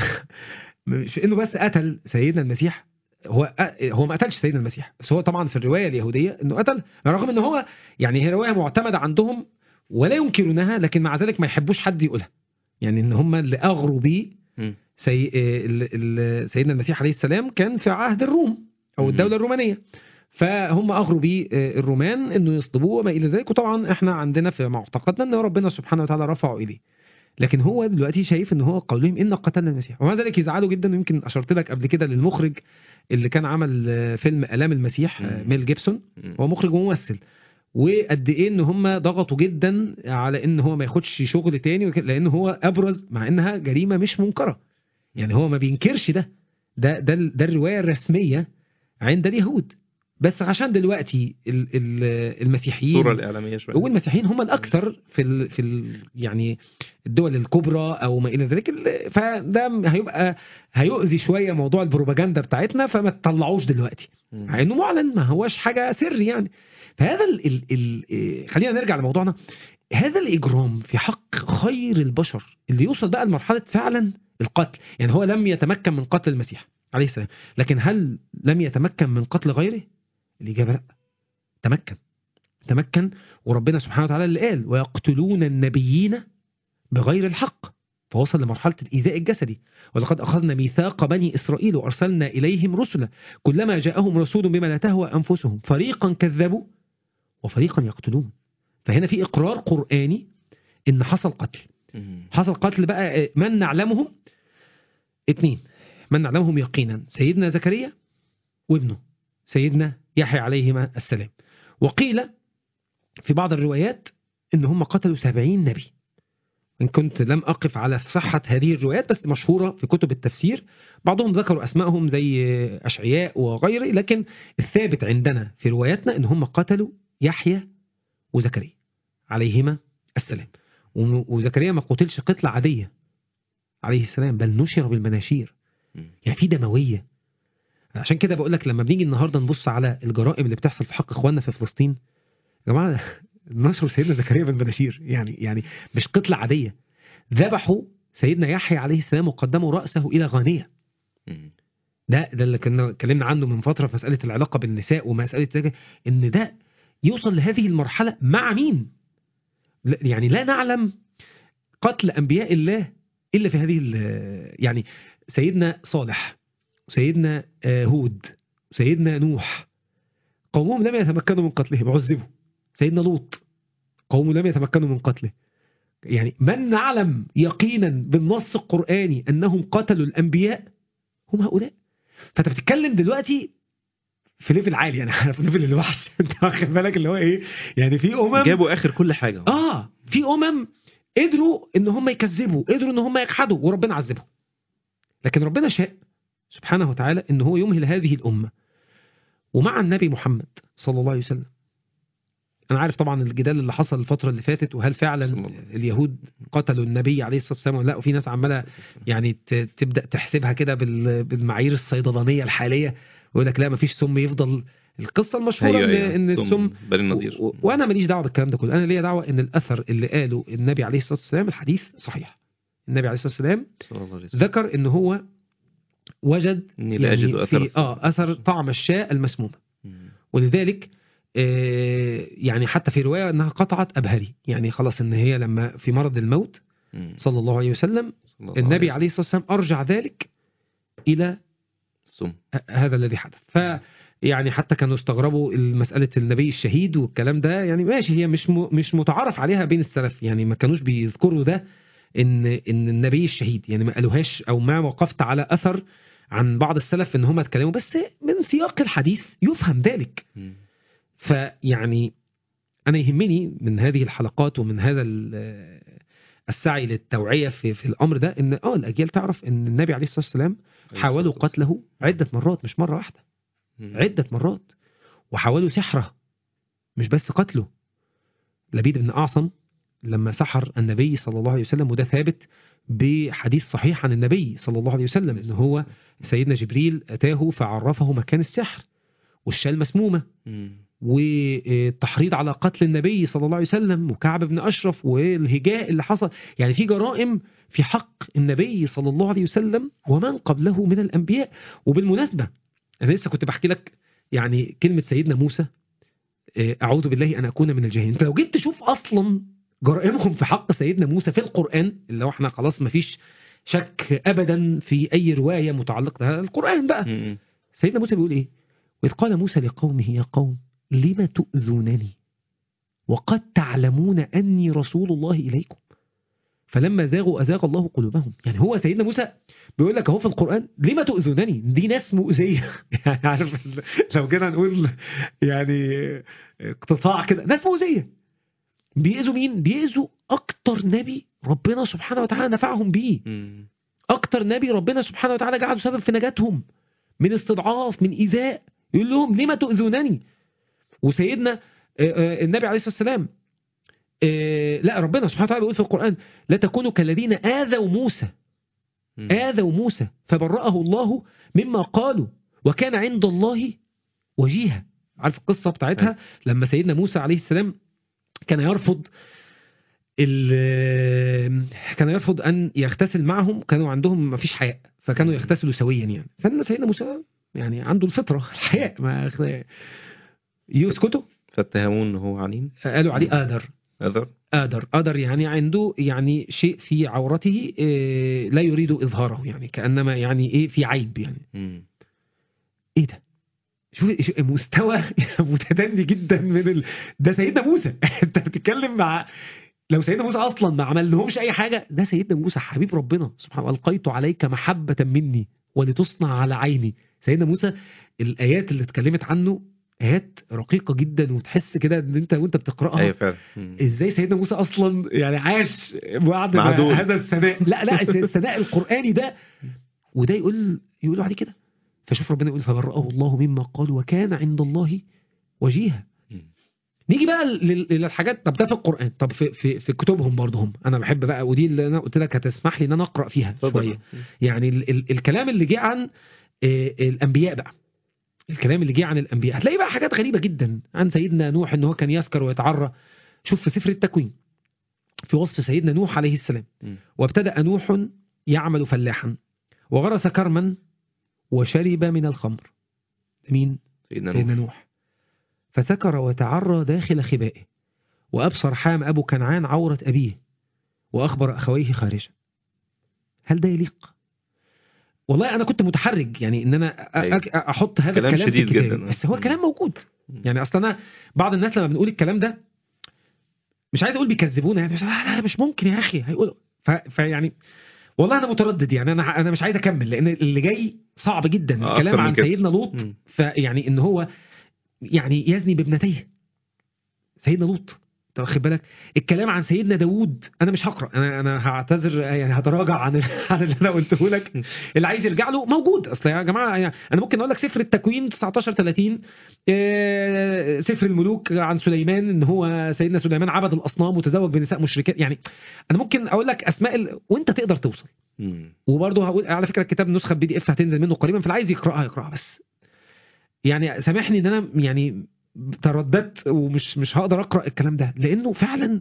مش انه بس قتل سيدنا المسيح هو هو ما قتلش سيدنا المسيح بس هو طبعا في الروايه اليهوديه انه قتل رغم ان هو يعني هي روايه معتمده عندهم ولا ينكرونها لكن مع ذلك ما يحبوش حد يقولها يعني ان هم اللي اغروا بيه مم. سي... ال... ال... سيدنا المسيح عليه السلام كان في عهد الروم او مم. الدوله الرومانيه فهم اغروا بيه آه، الرومان انه يصلبوه وما الى ذلك وطبعا احنا عندنا في معتقدنا ان ربنا سبحانه وتعالى رفعه اليه لكن هو دلوقتي شايف ان هو قولهم ان قتلنا المسيح ومع ذلك يزعلوا جدا ويمكن اشرت لك قبل كده للمخرج اللي كان عمل آه، فيلم الام المسيح آه، مم. ميل جيبسون مم. هو مخرج وممثل وقد ايه ان هم ضغطوا جدا على ان هو ما ياخدش شغل تاني وك- لان هو ابرز مع انها جريمه مش منكره يعني هو ما بينكرش ده ده ده, ال- ده الروايه الرسميه عند اليهود بس عشان دلوقتي ال- ال- المسيحيين الصوره الاعلاميه شويه والمسيحيين هم الاكثر في ال في ال يعني الدول الكبرى او ما الى ذلك ال- فده هيبقى هيؤذي شويه موضوع البروباجندا بتاعتنا فما تطلعوش دلوقتي مم. مع انه معلن ما هوش حاجه سر يعني فهذا ال ال ال إيه، خلينا نرجع لموضوعنا هذا الاجرام في حق خير البشر اللي يوصل بقى لمرحله فعلا القتل يعني هو لم يتمكن من قتل المسيح عليه السلام لكن هل لم يتمكن من قتل غيره الاجابه لا تمكن تمكن وربنا سبحانه وتعالى اللي قال ويقتلون النبيين بغير الحق فوصل لمرحلة الإيذاء الجسدي ولقد أخذنا ميثاق بني إسرائيل وأرسلنا إليهم رسلا كلما جاءهم رسول بما لا تهوى أنفسهم فريقا كذبوا وفريقا يقتلون فهنا في إقرار قرآني إن حصل قتل مم. حصل قتل بقى من نعلمهم اتنين من نعلمهم يقينا سيدنا زكريا وابنه سيدنا يحيى عليهما السلام وقيل في بعض الروايات ان هم قتلوا سبعين نبي إن كنت لم أقف على صحة هذه الروايات بس مشهورة في كتب التفسير بعضهم ذكروا أسمائهم زي أشعياء وغيره لكن الثابت عندنا في رواياتنا إن هم قتلوا يحيى وزكريا عليهما السلام و- وزكريا ما قتلش قتلة عادية عليه السلام بل نشر بالمناشير مم. يعني في دموية عشان كده بقول لك لما بنيجي النهارده نبص على الجرائم اللي بتحصل في حق اخواننا في فلسطين يا جماعه نشروا سيدنا زكريا بالمناشير يعني يعني مش قتلة عادية ذبحوا سيدنا يحيى عليه السلام وقدموا رأسه إلى غانية مم. ده ده اللي كنا اتكلمنا عنه من فترة في مسألة العلاقة بالنساء ومسألة ذلك، إن ده يوصل لهذه المرحلة مع مين؟ لا- يعني لا نعلم قتل أنبياء الله إلا في هذه ال- يعني سيدنا صالح وسيدنا آه، هود وسيدنا نوح قومهم لم يتمكنوا من قتلهم عذبوا سيدنا لوط قومه لم يتمكنوا من قتله يعني من نعلم يقينا بالنص القرآني أنهم قتلوا الأنبياء هم هؤلاء فأنت بتتكلم دلوقتي في ليفل عالي يعني في ليفل الوحش انت واخد بالك اللي هو ايه يعني في امم جابوا اخر كل حاجه اه في امم قدروا ان هم يكذبوا قدروا ان هم يجحدوا وربنا عذبهم لكن ربنا شاء سبحانه وتعالى ان هو يمهل هذه الامه ومع النبي محمد صلى الله عليه وسلم انا عارف طبعا الجدال اللي حصل الفتره اللي فاتت وهل فعلا صلى الله عليه وسلم. اليهود قتلوا النبي عليه الصلاه والسلام ولا لا وفي ناس عماله يعني ت- تبدا تحسبها كده بال- بالمعايير الصيدلانيه الحاليه ويقول لك لا مفيش سم يفضل القصه المشهوره ايوه ان, ايوه إن السم بني النضير و- و- وانا ماليش دعوه بالكلام ده كله انا ليا دعوه ان الاثر اللي قاله النبي عليه الصلاه والسلام الحديث صحيح النبي عليه الصلاه والسلام صلى الله عليه وسلم ذكر ان هو وجد اني لا اجد يعني اثر في اه اثر طعم الشاء المسمومه مم. ولذلك آه، يعني حتى في روايه انها قطعت ابهري يعني خلاص ان هي لما في مرض الموت مم. صلى الله عليه وسلم صلى الله النبي وسلم. عليه الصلاه والسلام ارجع ذلك الى السم ه- هذا الذي حدث ف يعني حتى كانوا استغربوا مسألة النبي الشهيد والكلام ده يعني ماشي هي مش م- مش متعارف عليها بين السلف يعني ما كانوش بيذكروا ده ان ان النبي الشهيد يعني ما قالوهاش او ما وقفت على اثر عن بعض السلف ان هم اتكلموا بس من سياق الحديث يفهم ذلك مم. فيعني انا يهمني من هذه الحلقات ومن هذا ال- السعي للتوعيه في في الامر ده ان اه الاجيال تعرف ان النبي عليه الصلاه والسلام حاولوا قتله عده مرات مش مره واحده مم. عدة مرات وحاولوا سحره مش بس قتله لبيد بن أعصم لما سحر النبي صلى الله عليه وسلم وده ثابت بحديث صحيح عن النبي صلى الله عليه وسلم ان هو سيدنا جبريل أتاه فعرفه مكان السحر والشاة المسمومة مم. والتحريض على قتل النبي صلى الله عليه وسلم وكعب بن أشرف والهجاء اللي حصل يعني في جرائم في حق النبي صلى الله عليه وسلم ومن قبله من الأنبياء وبالمناسبة أنا لسه كنت بحكي لك يعني كلمة سيدنا موسى آه، أعوذ بالله أن أكون من الجاهلين أنت لو جيت تشوف أصلا جرائمهم في حق سيدنا موسى في القرآن اللي هو احنا خلاص مفيش شك أبدا في أي رواية متعلقة بهذا القرآن بقى مم. سيدنا موسى بيقول ايه واذ قال موسى لقومه يا قوم لم تؤذونني وقد تعلمون اني رسول الله اليكم فلما زاغوا ازاغ الله قلوبهم يعني هو سيدنا موسى بيقول لك اهو في القران لما تؤذونني دي ناس مؤذيه يعني عارف لو جينا نقول يعني اقتطاع كده ناس مؤذيه بيأذوا مين بيأذوا اكتر نبي ربنا سبحانه وتعالى نفعهم بيه مم. اكتر نبي ربنا سبحانه وتعالى جعله سبب في نجاتهم من استضعاف من ايذاء يقول لهم لما تؤذونني وسيدنا آه، آه، النبي عليه الصلاه والسلام آه، لا ربنا سبحانه وتعالى بيقول في القران لا تكونوا كالذين اذوا موسى مم. آذوا موسى فبرأه الله مما قالوا وكان عند الله وجيها عارف القصة بتاعتها لما سيدنا موسى عليه السلام كان يرفض ال- كان يرفض أن يغتسل معهم كانوا عندهم ما فيش حياء فكانوا يغتسلوا سويا يعني فإن سيدنا موسى يعني عنده الفطرة الحياء ما يسكتوا فاتهموه ان هو عنين قالوا عليه آدر أقدر آدر آدر يعني عنده يعني شيء في عورته إيه، لا يريد إظهاره يعني كأنما يعني إيه في عيب يعني مم. إيه ده شوف شوف مستوى متدني جدا من ال... ده سيدنا موسى انت بتتكلم مع لو سيدنا موسى اصلا ما عمل لهمش اي حاجه ده سيدنا موسى حبيب ربنا سبحانه القيت عليك محبه مني ولتصنع على عيني سيدنا موسى الايات اللي اتكلمت عنه ايات رقيقه جدا وتحس كده ان انت وانت بتقراها أيوة فعلا مم. ازاي سيدنا موسى اصلا يعني عاش بعد مع ما دول. هذا الثناء لا لا الثناء القراني ده وده يقول يقولوا عليه كده فشوف ربنا يقول فبرأه الله مما قال وكان عند الله وجيها مم. نيجي بقى لل- للحاجات طب ده في القران طب في في في كتبهم برضه هم انا بحب بقى ودي اللي انا قلت لك هتسمح لي ان انا اقرا فيها اتفضل. شويه يعني ال ال الكلام اللي جه عن آه، الانبياء بقى الكلام اللي جه عن الانبياء هتلاقي بقى حاجات غريبه جدا عن سيدنا نوح ان هو كان يسكر ويتعرى شوف في سفر التكوين في وصف سيدنا نوح عليه السلام مم. وابتدأ نوح يعمل فلاحا وغرس كرما وشرب من الخمر مين سيدنا سيدنا نوح نوح فسكر وتعرى داخل خبائه وأبصر حام أبو كنعان عورة أبيه وأخبر أخويه خارجا هل ده يليق؟ والله أنا كنت متحرج يعني إن أنا أ- أيوة. أ- أحط هذا كلام الكلام في شديد الكتاب جدا. بس هو مم. الكلام موجود مم. يعني أصلا أنا بعض الناس لما بنقول الكلام ده مش عايز أقول بيكذبونا يعني بس لا لا مش ممكن يا أخي هيقولوا ف- فيعني والله أنا متردد يعني أنا أنا مش عايز أكمل لأن اللي جاي صعب جدا آه، الكلام أكتر من عن كده. سيدنا لوط مم. فيعني ان هو يعني يزني بابنتيه سيدنا لوط انت واخد بالك الكلام عن سيدنا داوود انا مش هقرا انا انا هعتذر يعني هتراجع عن عن اللي انا قلته لك اللي عايز يرجع له موجود اصل يا جماعه يعني انا ممكن اقول لك سفر التكوين 19 30 آه، سفر الملوك عن سليمان ان هو سيدنا سليمان عبد الاصنام وتزوج بنساء مشركات يعني انا ممكن اقول لك اسماء ال... وانت تقدر توصل مم. وبرضه هقول على فكره الكتاب نسخه بي دي اف هتنزل منه قريبا فاللي عايز يقراها يقراها بس يعني سامحني ان انا يعني ترددت ومش مش هقدر اقرا الكلام ده لانه فعلا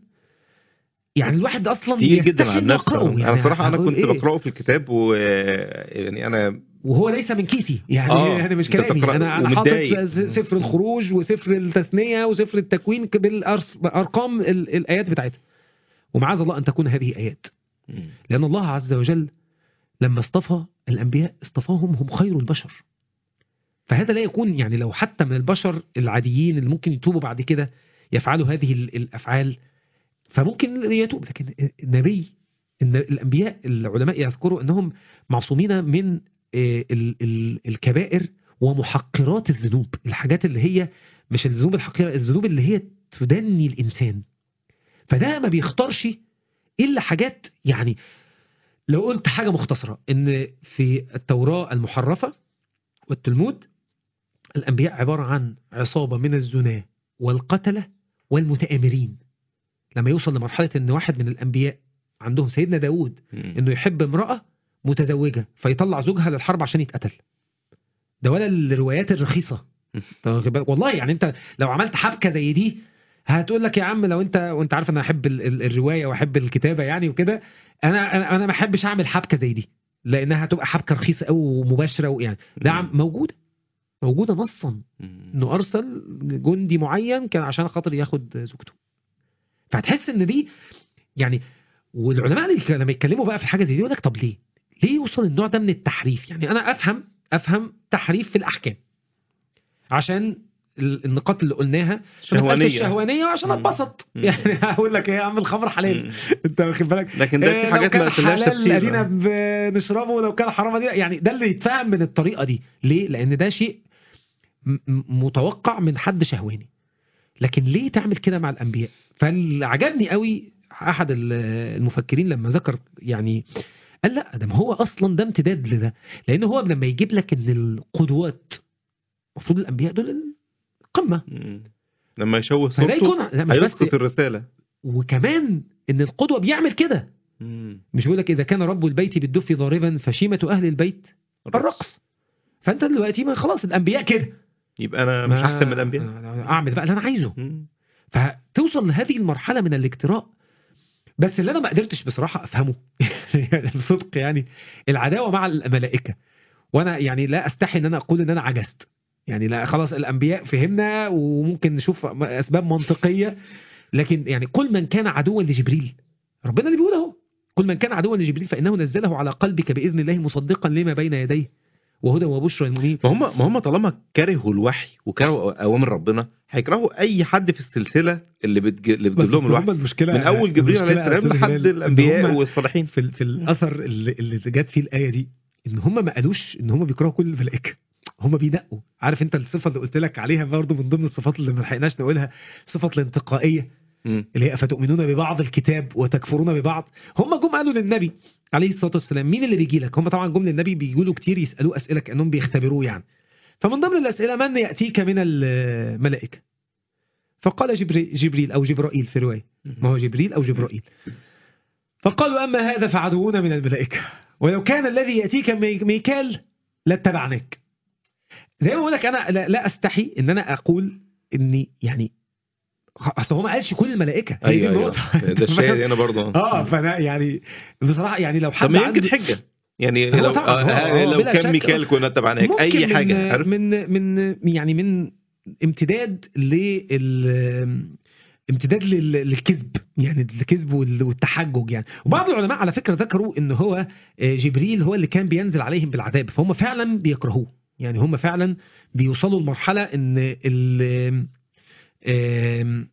يعني الواحد اصلا تقيل جدا بيستحي عن إنه نفسه يقرأه. انا صراحه انا هقول كنت إيه؟ بقراه في الكتاب و يعني انا وهو ليس من كيسي يعني آه، يعني مش أنت كلامي تقرأ انا انا حاطط ومتضايق. س- سفر الخروج وسفر التثنيه وسفر التكوين بالارقام ال- الايات بتاعتها ومعاذ الله ان تكون هذه ايات مم. لأن الله عز وجل لما اصطفى الأنبياء اصطفاهم هم خير البشر فهذا لا يكون يعني لو حتى من البشر العاديين اللي ممكن يتوبوا بعد كده يفعلوا هذه ال- الأفعال فممكن يتوب لكن النبي إن الأنبياء العلماء يذكروا أنهم معصومين من آه، ال- ال- الكبائر ومحقرات الذنوب الحاجات اللي هي مش الذنوب الحقيرة الذنوب اللي هي تدني الإنسان فده ما بيختارش إلا حاجات يعني لو قلت حاجة مختصرة إن في التوراة المحرفة والتلمود الأنبياء عبارة عن عصابة من الزناة والقتلة والمتآمرين لما يوصل لمرحلة إن واحد من الأنبياء عندهم سيدنا داود مم. إنه يحب امرأة متزوجة فيطلع زوجها للحرب عشان يتقتل ده ولا الروايات الرخيصة أنت واخد بالك؟ والله يعني انت لو عملت حبكه زي دي هتقول لك يا عم لو انت وانت عارف انا احب ال- ال- الروايه واحب الكتابه يعني وكده انا انا انا ما احبش اعمل حبكه زي دي لانها هتبقى حبكه رخيصه قوي ومباشره ويعني ده عم- موجوده موجوده نصا مم. انه ارسل جندي معين كان عشان خاطر ياخد زوجته فهتحس ان دي يعني والعلماء اللي كانوا لما يتكلموا بقى في حاجه زي دي يقول لك طب ليه؟ ليه يوصل النوع ده من التحريف؟ يعني انا افهم افهم تحريف في الاحكام عشان ال- النقاط اللي قلناها عشان مسألة شهوانية. الشهوانيه وعشان مم. اتبسط مم. يعني هقول لك ايه يا عم الخمر حلال مم. انت واخد بالك لكن ده إيه في لو حاجات كان ما تلاش حلال تفسير ادينا بنشربه ولو كان حرام ادينا يعني ده اللي يتفهم من الطريقه دي ليه لان ده شيء م- م- متوقع من حد شهواني لكن ليه تعمل كده مع الانبياء فاللي عجبني قوي احد ال- المفكرين لما ذكر يعني قال لا ده ما هو اصلا ده امتداد لده لان هو لما يجيب لك ان القدوات المفروض الانبياء دول القمه مم. لما يشوه فده صورته يكون لا مش بس هيسقط الرساله وكمان ان القدوه بيعمل كده مم. مش بيقول لك اذا كان رب البيت بالدف ضاربا فشيمه اهل البيت الرقص فانت دلوقتي ما خلاص الانبياء كده يبقى انا مش ما- احسن من الانبياء اعمل بقى اللي انا عايزه مم. فتوصل لهذه المرحله من الاجتراء بس اللي انا ما قدرتش بصراحه افهمه بصدق يعني العداوه مع الملائكه وانا يعني لا استحي ان انا اقول ان انا عجزت يعني لا خلاص الانبياء فهمنا وممكن نشوف اسباب منطقيه لكن يعني كل من كان عدوا لجبريل ربنا اللي بيقول اهو كل من كان عدوا لجبريل فانه نزله على قلبك باذن الله مصدقا لما بين يديه وهدى وبشرى للمؤمنين ما هم ما هم طالما كرهوا الوحي وكرهوا اوامر ربنا هيكرهوا اي حد في السلسله اللي بتج... اللي بتجيب لهم الوحي المشكله من اول جبريل عليه السلام لحد الانبياء والصالحين في, ال- في الاثر اللي, اللي جت فيه الايه دي ان هم ما قالوش ان هم بيكرهوا كل الملائكه هم بينقوا عارف انت الصفه اللي قلت لك عليها برضه من ضمن الصفات اللي ما لحقناش نقولها صفه الانتقائيه مم. اللي هي افتؤمنون ببعض الكتاب وتكفرون ببعض هم جم قالوا للنبي عليه الصلاه والسلام مين اللي بيجي لك هم طبعا جم للنبي بيجوا له كتير يسالوه اسئله كانهم بيختبروه يعني فمن ضمن الاسئله من ياتيك من الملائكه فقال جبريل, جبريل او جبرائيل في روايه ما هو جبريل او جبرائيل فقالوا اما هذا فعدونا من الملائكه ولو كان الذي ياتيك مي- ميكال لاتبعناك زي ما بقول لك انا لا, لا استحي ان انا اقول اني يعني اصل هو ما قالش كل الملائكه هي دي ايوه ايوه النقطة. ده الشاهد هنا برضه اه فانا يعني بصراحه يعني لو حد طب ما يمكن عنده- حجه يعني هو لو طبعاً، هو- آه هو لو بلا كان شك. ميكال كنا تبعناك ممكن اي من حاجه عارف من من يعني من امتداد لل امتداد لل- للكذب يعني الكذب وال- والتحجج يعني وبعض العلماء على فكره ذكروا ان هو آه، جبريل هو اللي كان بينزل عليهم بالعذاب فهم فعلا بيكرهوه يعني هم فعلا بيوصلوا لمرحله ان ال آم،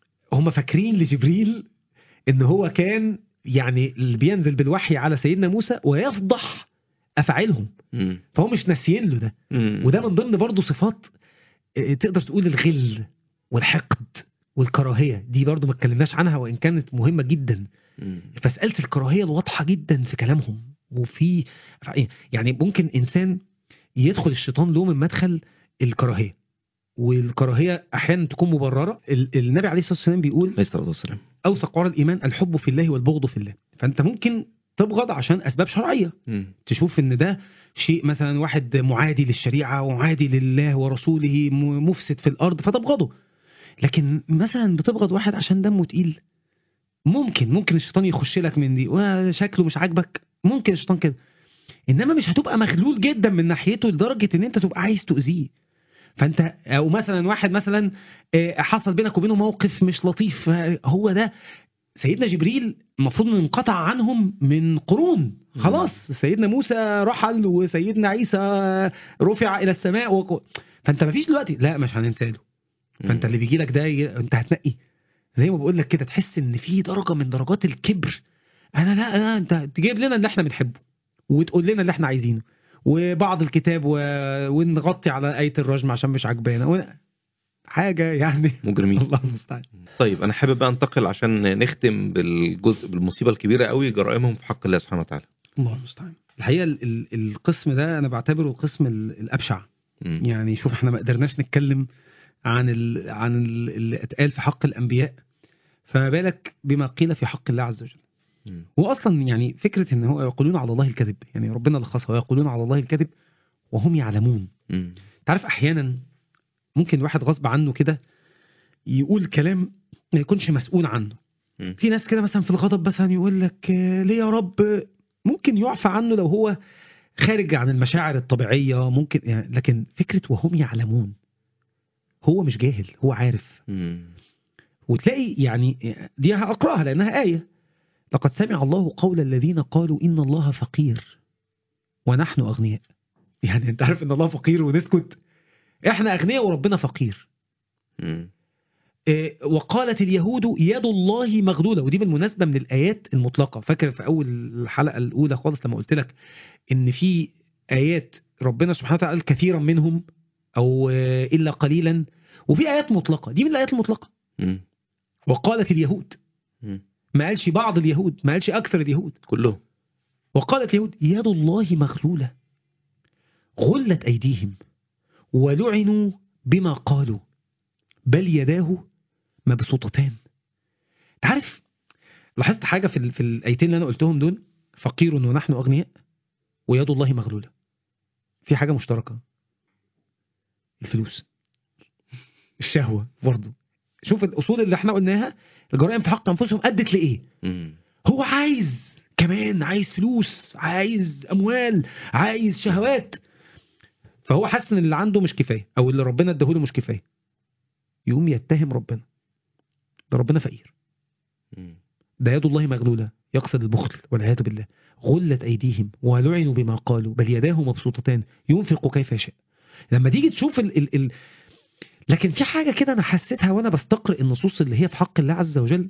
هم فاكرين لجبريل ان هو كان يعني اللي بينزل بالوحي على سيدنا موسى ويفضح افعالهم مم. فهم مش ناسيين له ده مم. وده من ضمن برضه صفات آه، تقدر تقول الغل والحقد والكراهيه دي برضه ما اتكلمناش عنها وان كانت مهمه جدا مم. فمساله الكراهيه الواضحه جدا في كلامهم وفي يعني ممكن انسان يدخل الشيطان له من مدخل الكراهيه والكراهيه احيانا تكون مبرره ال- النبي عليه الصلاه والسلام بيقول عليه الصلاه والسلام اوثق عرى الايمان الحب في الله والبغض في الله فانت ممكن تبغض عشان اسباب شرعيه مم. تشوف ان ده شيء مثلا واحد معادي للشريعه ومعادي لله ورسوله م- مفسد في الارض فتبغضه لكن مثلا بتبغض واحد عشان دمه تقيل ممكن ممكن الشيطان يخش لك من دي وشكله مش عاجبك ممكن الشيطان كده انما مش هتبقى مغلول جدا من ناحيته لدرجه ان انت تبقى عايز تاذيه فانت او مثلا واحد مثلا آه، حصل بينك وبينه موقف مش لطيف آه، هو ده سيدنا جبريل المفروض انه انقطع عنهم من قرون خلاص سيدنا موسى رحل وسيدنا عيسى رفع الى السماء وك... فانت ما فيش دلوقتي لا مش هننسى له فانت اللي بيجي لك ده ي- انت هتنقي زي ما بقول لك كده تحس ان في درجه من درجات الكبر انا لا أنا انت تجيب لنا اللي احنا بنحبه وتقول لنا اللي احنا عايزينه وبعض الكتاب و... ونغطي على ايه الرجم عشان مش عجبانا و... حاجه يعني مجرمين الله المستعان طيب انا حابب بقى انتقل عشان نختم بالجزء بالمصيبه الكبيره قوي جرائمهم في حق الله سبحانه وتعالى الله المستعان الحقيقه ال... ال... القسم ده انا بعتبره القسم ال... الابشع مم. يعني شوف احنا ما قدرناش نتكلم عن ال... عن ال... اللي اتقال في حق الانبياء فما بالك بما قيل في حق الله عز وجل مم. واصلا يعني فكره ان هو يقولون على الله الكذب يعني ربنا لخصها ويقولون على الله الكذب وهم يعلمون مم. تعرف احيانا ممكن الواحد غصب عنه كده يقول كلام ما يكونش مسؤول عنه مم. في ناس كده مثلا في الغضب مثلا يقول لك آه، ليه يا رب ممكن يعفى عنه لو هو خارج عن المشاعر الطبيعيه ممكن يعني لكن فكره وهم يعلمون هو مش جاهل هو عارف مم. وتلاقي يعني دي هقراها لانها ايه لقد سمع الله قول الذين قالوا ان الله فقير ونحن اغنياء يعني انت عارف ان الله فقير ونسكت احنا اغنياء وربنا فقير مم. إيه، وقالت اليهود يد الله مغلوله ودي بالمناسبه من الايات المطلقه فاكر في اول الحلقه الاولى خالص لما قلت لك ان في ايات ربنا سبحانه وتعالى قال كثيرا منهم او آه، الا قليلا وفي ايات مطلقه دي من الايات المطلقه مم. وقالت اليهود مم. ما قالش بعض اليهود ما قالش اكثر اليهود كلهم وقالت اليهود يد الله مغلوله غلت ايديهم ولعنوا بما قالوا بل يداه مبسوطتان تعرف لاحظت حاجه في ال- في الايتين اللي انا قلتهم دول فقير ونحن اغنياء ويد الله مغلوله في حاجه مشتركه الفلوس الشهوه برضه شوف الاصول اللي احنا قلناها الجرائم في حق انفسهم ادت لايه مم. هو عايز كمان عايز فلوس عايز اموال عايز شهوات فهو حاسس ان اللي عنده مش كفايه او اللي ربنا اداهوله مش كفايه يقوم يتهم ربنا ده ربنا فقير مم. ده يد الله مغلولة يقصد البخل والعياذ بالله غلت أيديهم ولعنوا بما قالوا بل يداه مبسوطتان ينفق كيف يشاء لما تيجي تشوف ال ال ال لكن في حاجة كده أنا حسيتها وأنا بستقرأ النصوص اللي هي في حق الله عز وجل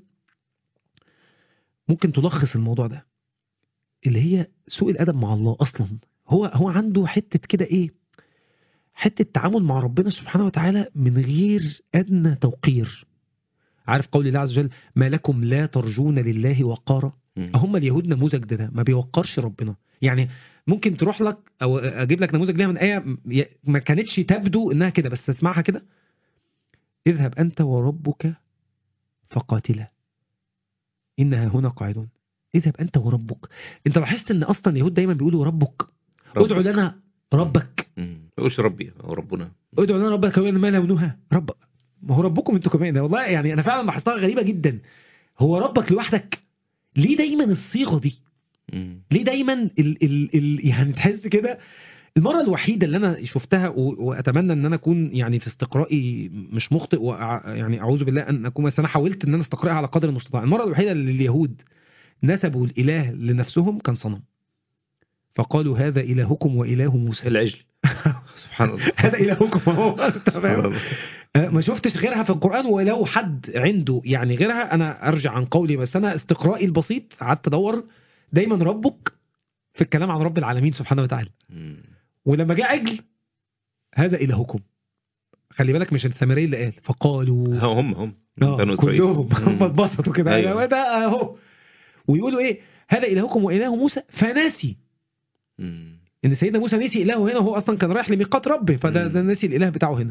ممكن تلخص الموضوع ده اللي هي سوء الأدب مع الله أصلا هو هو عنده حتة كده إيه حتة تعامل مع ربنا سبحانه وتعالى من غير أدنى توقير عارف قول الله عز وجل ما لكم لا ترجون لله وقارا مم. هم اليهود نموذج ده, ده ما بيوقرش ربنا يعني ممكن تروح لك او اجيب لك نموذج ليها من ايه م- ما كانتش تبدو انها كده بس اسمعها كده اذهب انت وربك فقاتلا انها هنا قاعدون اذهب انت وربك انت لاحظت ان اصلا اليهود دايما بيقولوا ربك رب. ادعو لنا ربك مم. ما تقولش ربي او ربنا ادعو لنا ربك كمان ما لونها رب ما هو ربكم انتوا كمان والله يعني انا فعلا لاحظتها غريبه جدا هو ربك لوحدك ليه دايما الصيغه دي مم. ليه دايما ال ال ال يعني تحس كده المره الوحيده اللي انا شفتها و- واتمنى ان انا اكون يعني في استقرائي مش مخطئ وأع- يعني اعوذ بالله ان اكون بس انا حاولت ان انا استقرئها على قدر المستطاع المره الوحيده اللي اليهود نسبوا الاله لنفسهم كان صنم فقالوا هذا الهكم واله موسى العجل سبحان الله هذا الهكم اهو أنت سبحان فاهم الله. آه، ما شفتش غيرها في القرآن ولو حد عنده يعني غيرها أنا أرجع عن قولي بس أنا استقرائي البسيط قعدت أدور دايما ربك في الكلام عن رب العالمين سبحانه وتعالى مم. ولما جاء عجل هذا إلهكم خلي بالك مش السامري اللي قال فقالوا ها هم هم آه، بنو إسرائيل. كلهم هم مم. اتبسطوا كده أيوة. أيوة. ده أهو ويقولوا إيه هذا إلهكم وإله موسى فناسي مم. ان سيدنا موسى نسي الهه هنا وهو اصلا كان رايح لميقات ربه فده مم. ده نسي الاله بتاعه هنا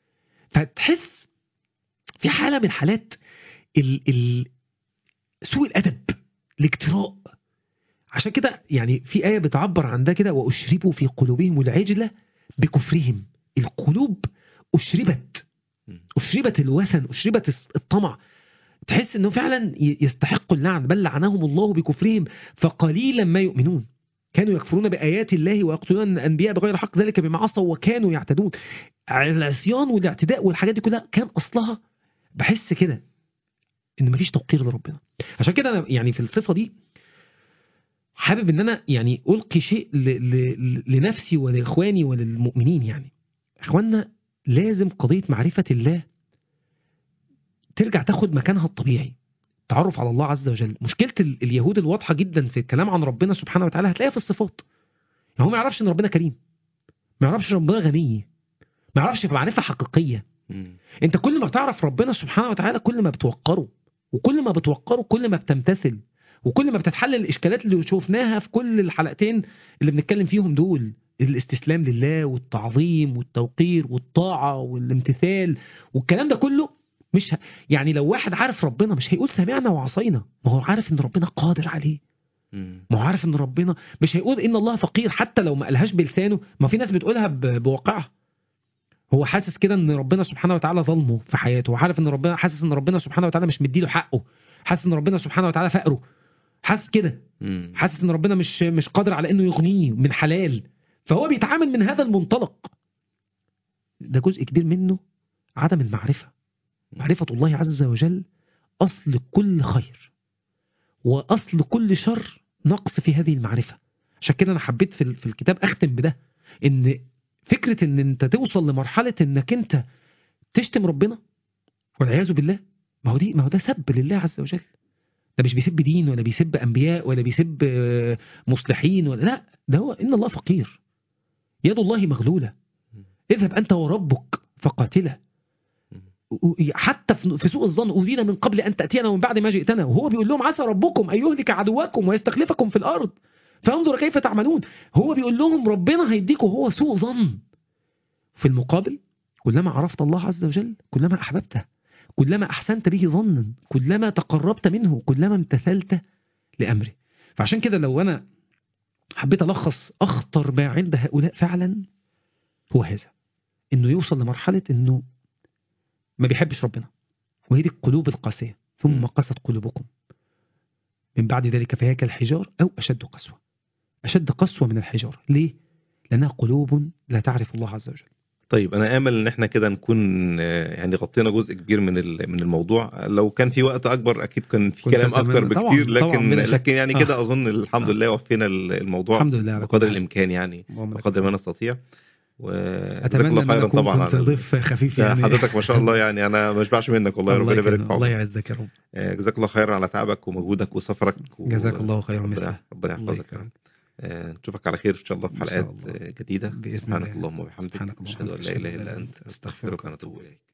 فتحس في حاله من حالات ال ال سوء الادب الاجتراء عشان كده يعني في ايه بتعبر عن ده كده واشربوا في قلوبهم العجله بكفرهم القلوب اشربت مم. اشربت الوثن اشربت الس- الطمع تحس انه فعلا ي- يستحق اللعن بل لعنهم الله بكفرهم فقليلا ما يؤمنون كانوا يكفرون بآيات الله ويقتلون الأنبياء بغير حق ذلك بما عصوا وكانوا يعتدون العصيان والاعتداء والحاجات دي كلها كان أصلها بحس كده إن مفيش توقير لربنا عشان كده أنا يعني في الصفة دي حابب إن أنا يعني ألقي شيء ل ل لنفسي ولإخواني وللمؤمنين يعني إخواننا لازم قضية معرفة الله ترجع تاخد مكانها الطبيعي التعرف على الله عز وجل مشكله ال- اليهود الواضحه جدا في الكلام عن ربنا سبحانه وتعالى هتلاقيها في الصفات يعني هو ما يعرفش ان ربنا كريم ما يعرفش ربنا غني ما يعرفش في معرفه حقيقيه مم. انت كل ما تعرف ربنا سبحانه وتعالى كل ما بتوقره وكل ما بتوقره كل ما بتمتثل وكل ما بتتحل الاشكالات اللي شفناها في كل الحلقتين اللي بنتكلم فيهم دول الاستسلام لله والتعظيم والتوقير والطاعه والامتثال والكلام ده كله مش ه... يعني لو واحد عارف ربنا مش هيقول سمعنا وعصينا ما هو عارف ان ربنا قادر عليه مم. ما هو عارف ان ربنا مش هيقول ان الله فقير حتى لو ما قالهاش بلسانه ما في ناس بتقولها ب- بواقعها هو حاسس كده ان ربنا سبحانه وتعالى ظلمه في حياته وعارف ان ربنا حاسس ان ربنا سبحانه وتعالى مش مديله حقه حاسس ان ربنا سبحانه وتعالى فقره حاسس كده مم. حاسس ان ربنا مش مش قادر على انه يغنيه من حلال فهو بيتعامل من هذا المنطلق ده جزء كبير منه عدم المعرفه معرفه الله عز وجل اصل كل خير واصل كل شر نقص في هذه المعرفه عشان كده انا حبيت في ال- في الكتاب اختم بده ان فكره ان انت توصل لمرحله انك انت تشتم ربنا والعياذ بالله ما هو دي ما هو ده سب لله عز وجل ده مش بيسب دين ولا بيسب انبياء ولا بيسب آه، مصلحين ولا لا ده هو ان الله فقير يد الله مغلوله اذهب انت وربك فقاتلا و- حتى في في سوء الظن اوذينا من قبل ان تاتينا ومن بعد ما جئتنا وهو بيقول لهم عسى ربكم ان يهلك عدواكم ويستخلفكم في الارض فانظر كيف تعملون هو بيقول لهم ربنا هيديكم هو سوء ظن في المقابل كلما عرفت الله عز وجل كلما احببته كلما احسنت به ظنا كلما تقربت منه كلما امتثلت لامره فعشان كده لو انا حبيت الخص اخطر ما عند هؤلاء فعلا هو هذا انه يوصل لمرحله انه ما بيحبش ربنا وهي دي القلوب القاسيه ثم م. قست قلوبكم من بعد ذلك فهي كالحجار او اشد قسوه اشد قسوه من الحجار ليه لانها قلوب لا تعرف الله عز وجل طيب انا امل ان احنا كده نكون آه، يعني غطينا جزء كبير من ال- من الموضوع لو كان في وقت اكبر اكيد كان في كنت كلام أتمنى. اكتر طبعاً، بكتير طبعاً، لكن بلا شك. لكن يعني آه. كده اظن الحمد آه. لله وفينا ال- الموضوع الحمد لله على كل بقدر حال. الامكان يعني اللهم لك بقدر ما الحمد. نستطيع وجزاك اتمنى الله ان خيرا اكون طبعا كنت على ال- ضيف خفيف يا يعني حضرتك ما شاء الله يعني انا ما اشبعش منك والله الله ربنا يبارك يكرمك. في الله عمرك يعزك يا رب آه، جزاك الله خيرا على تعبك ومجهودك وسفرك و- جزاك الله خيرا ربنا مثله ربنا الله يحفظك يكرمك آه، نشوفك على خير ان شاء الله في إن شاء حلقات الله. آه، جديده بإذن سبحانك الله. اللهم وبحمدك سبحانك اللهم اشهد ان لا وبحمدك. اله الا انت استغفرك ونتوب اليك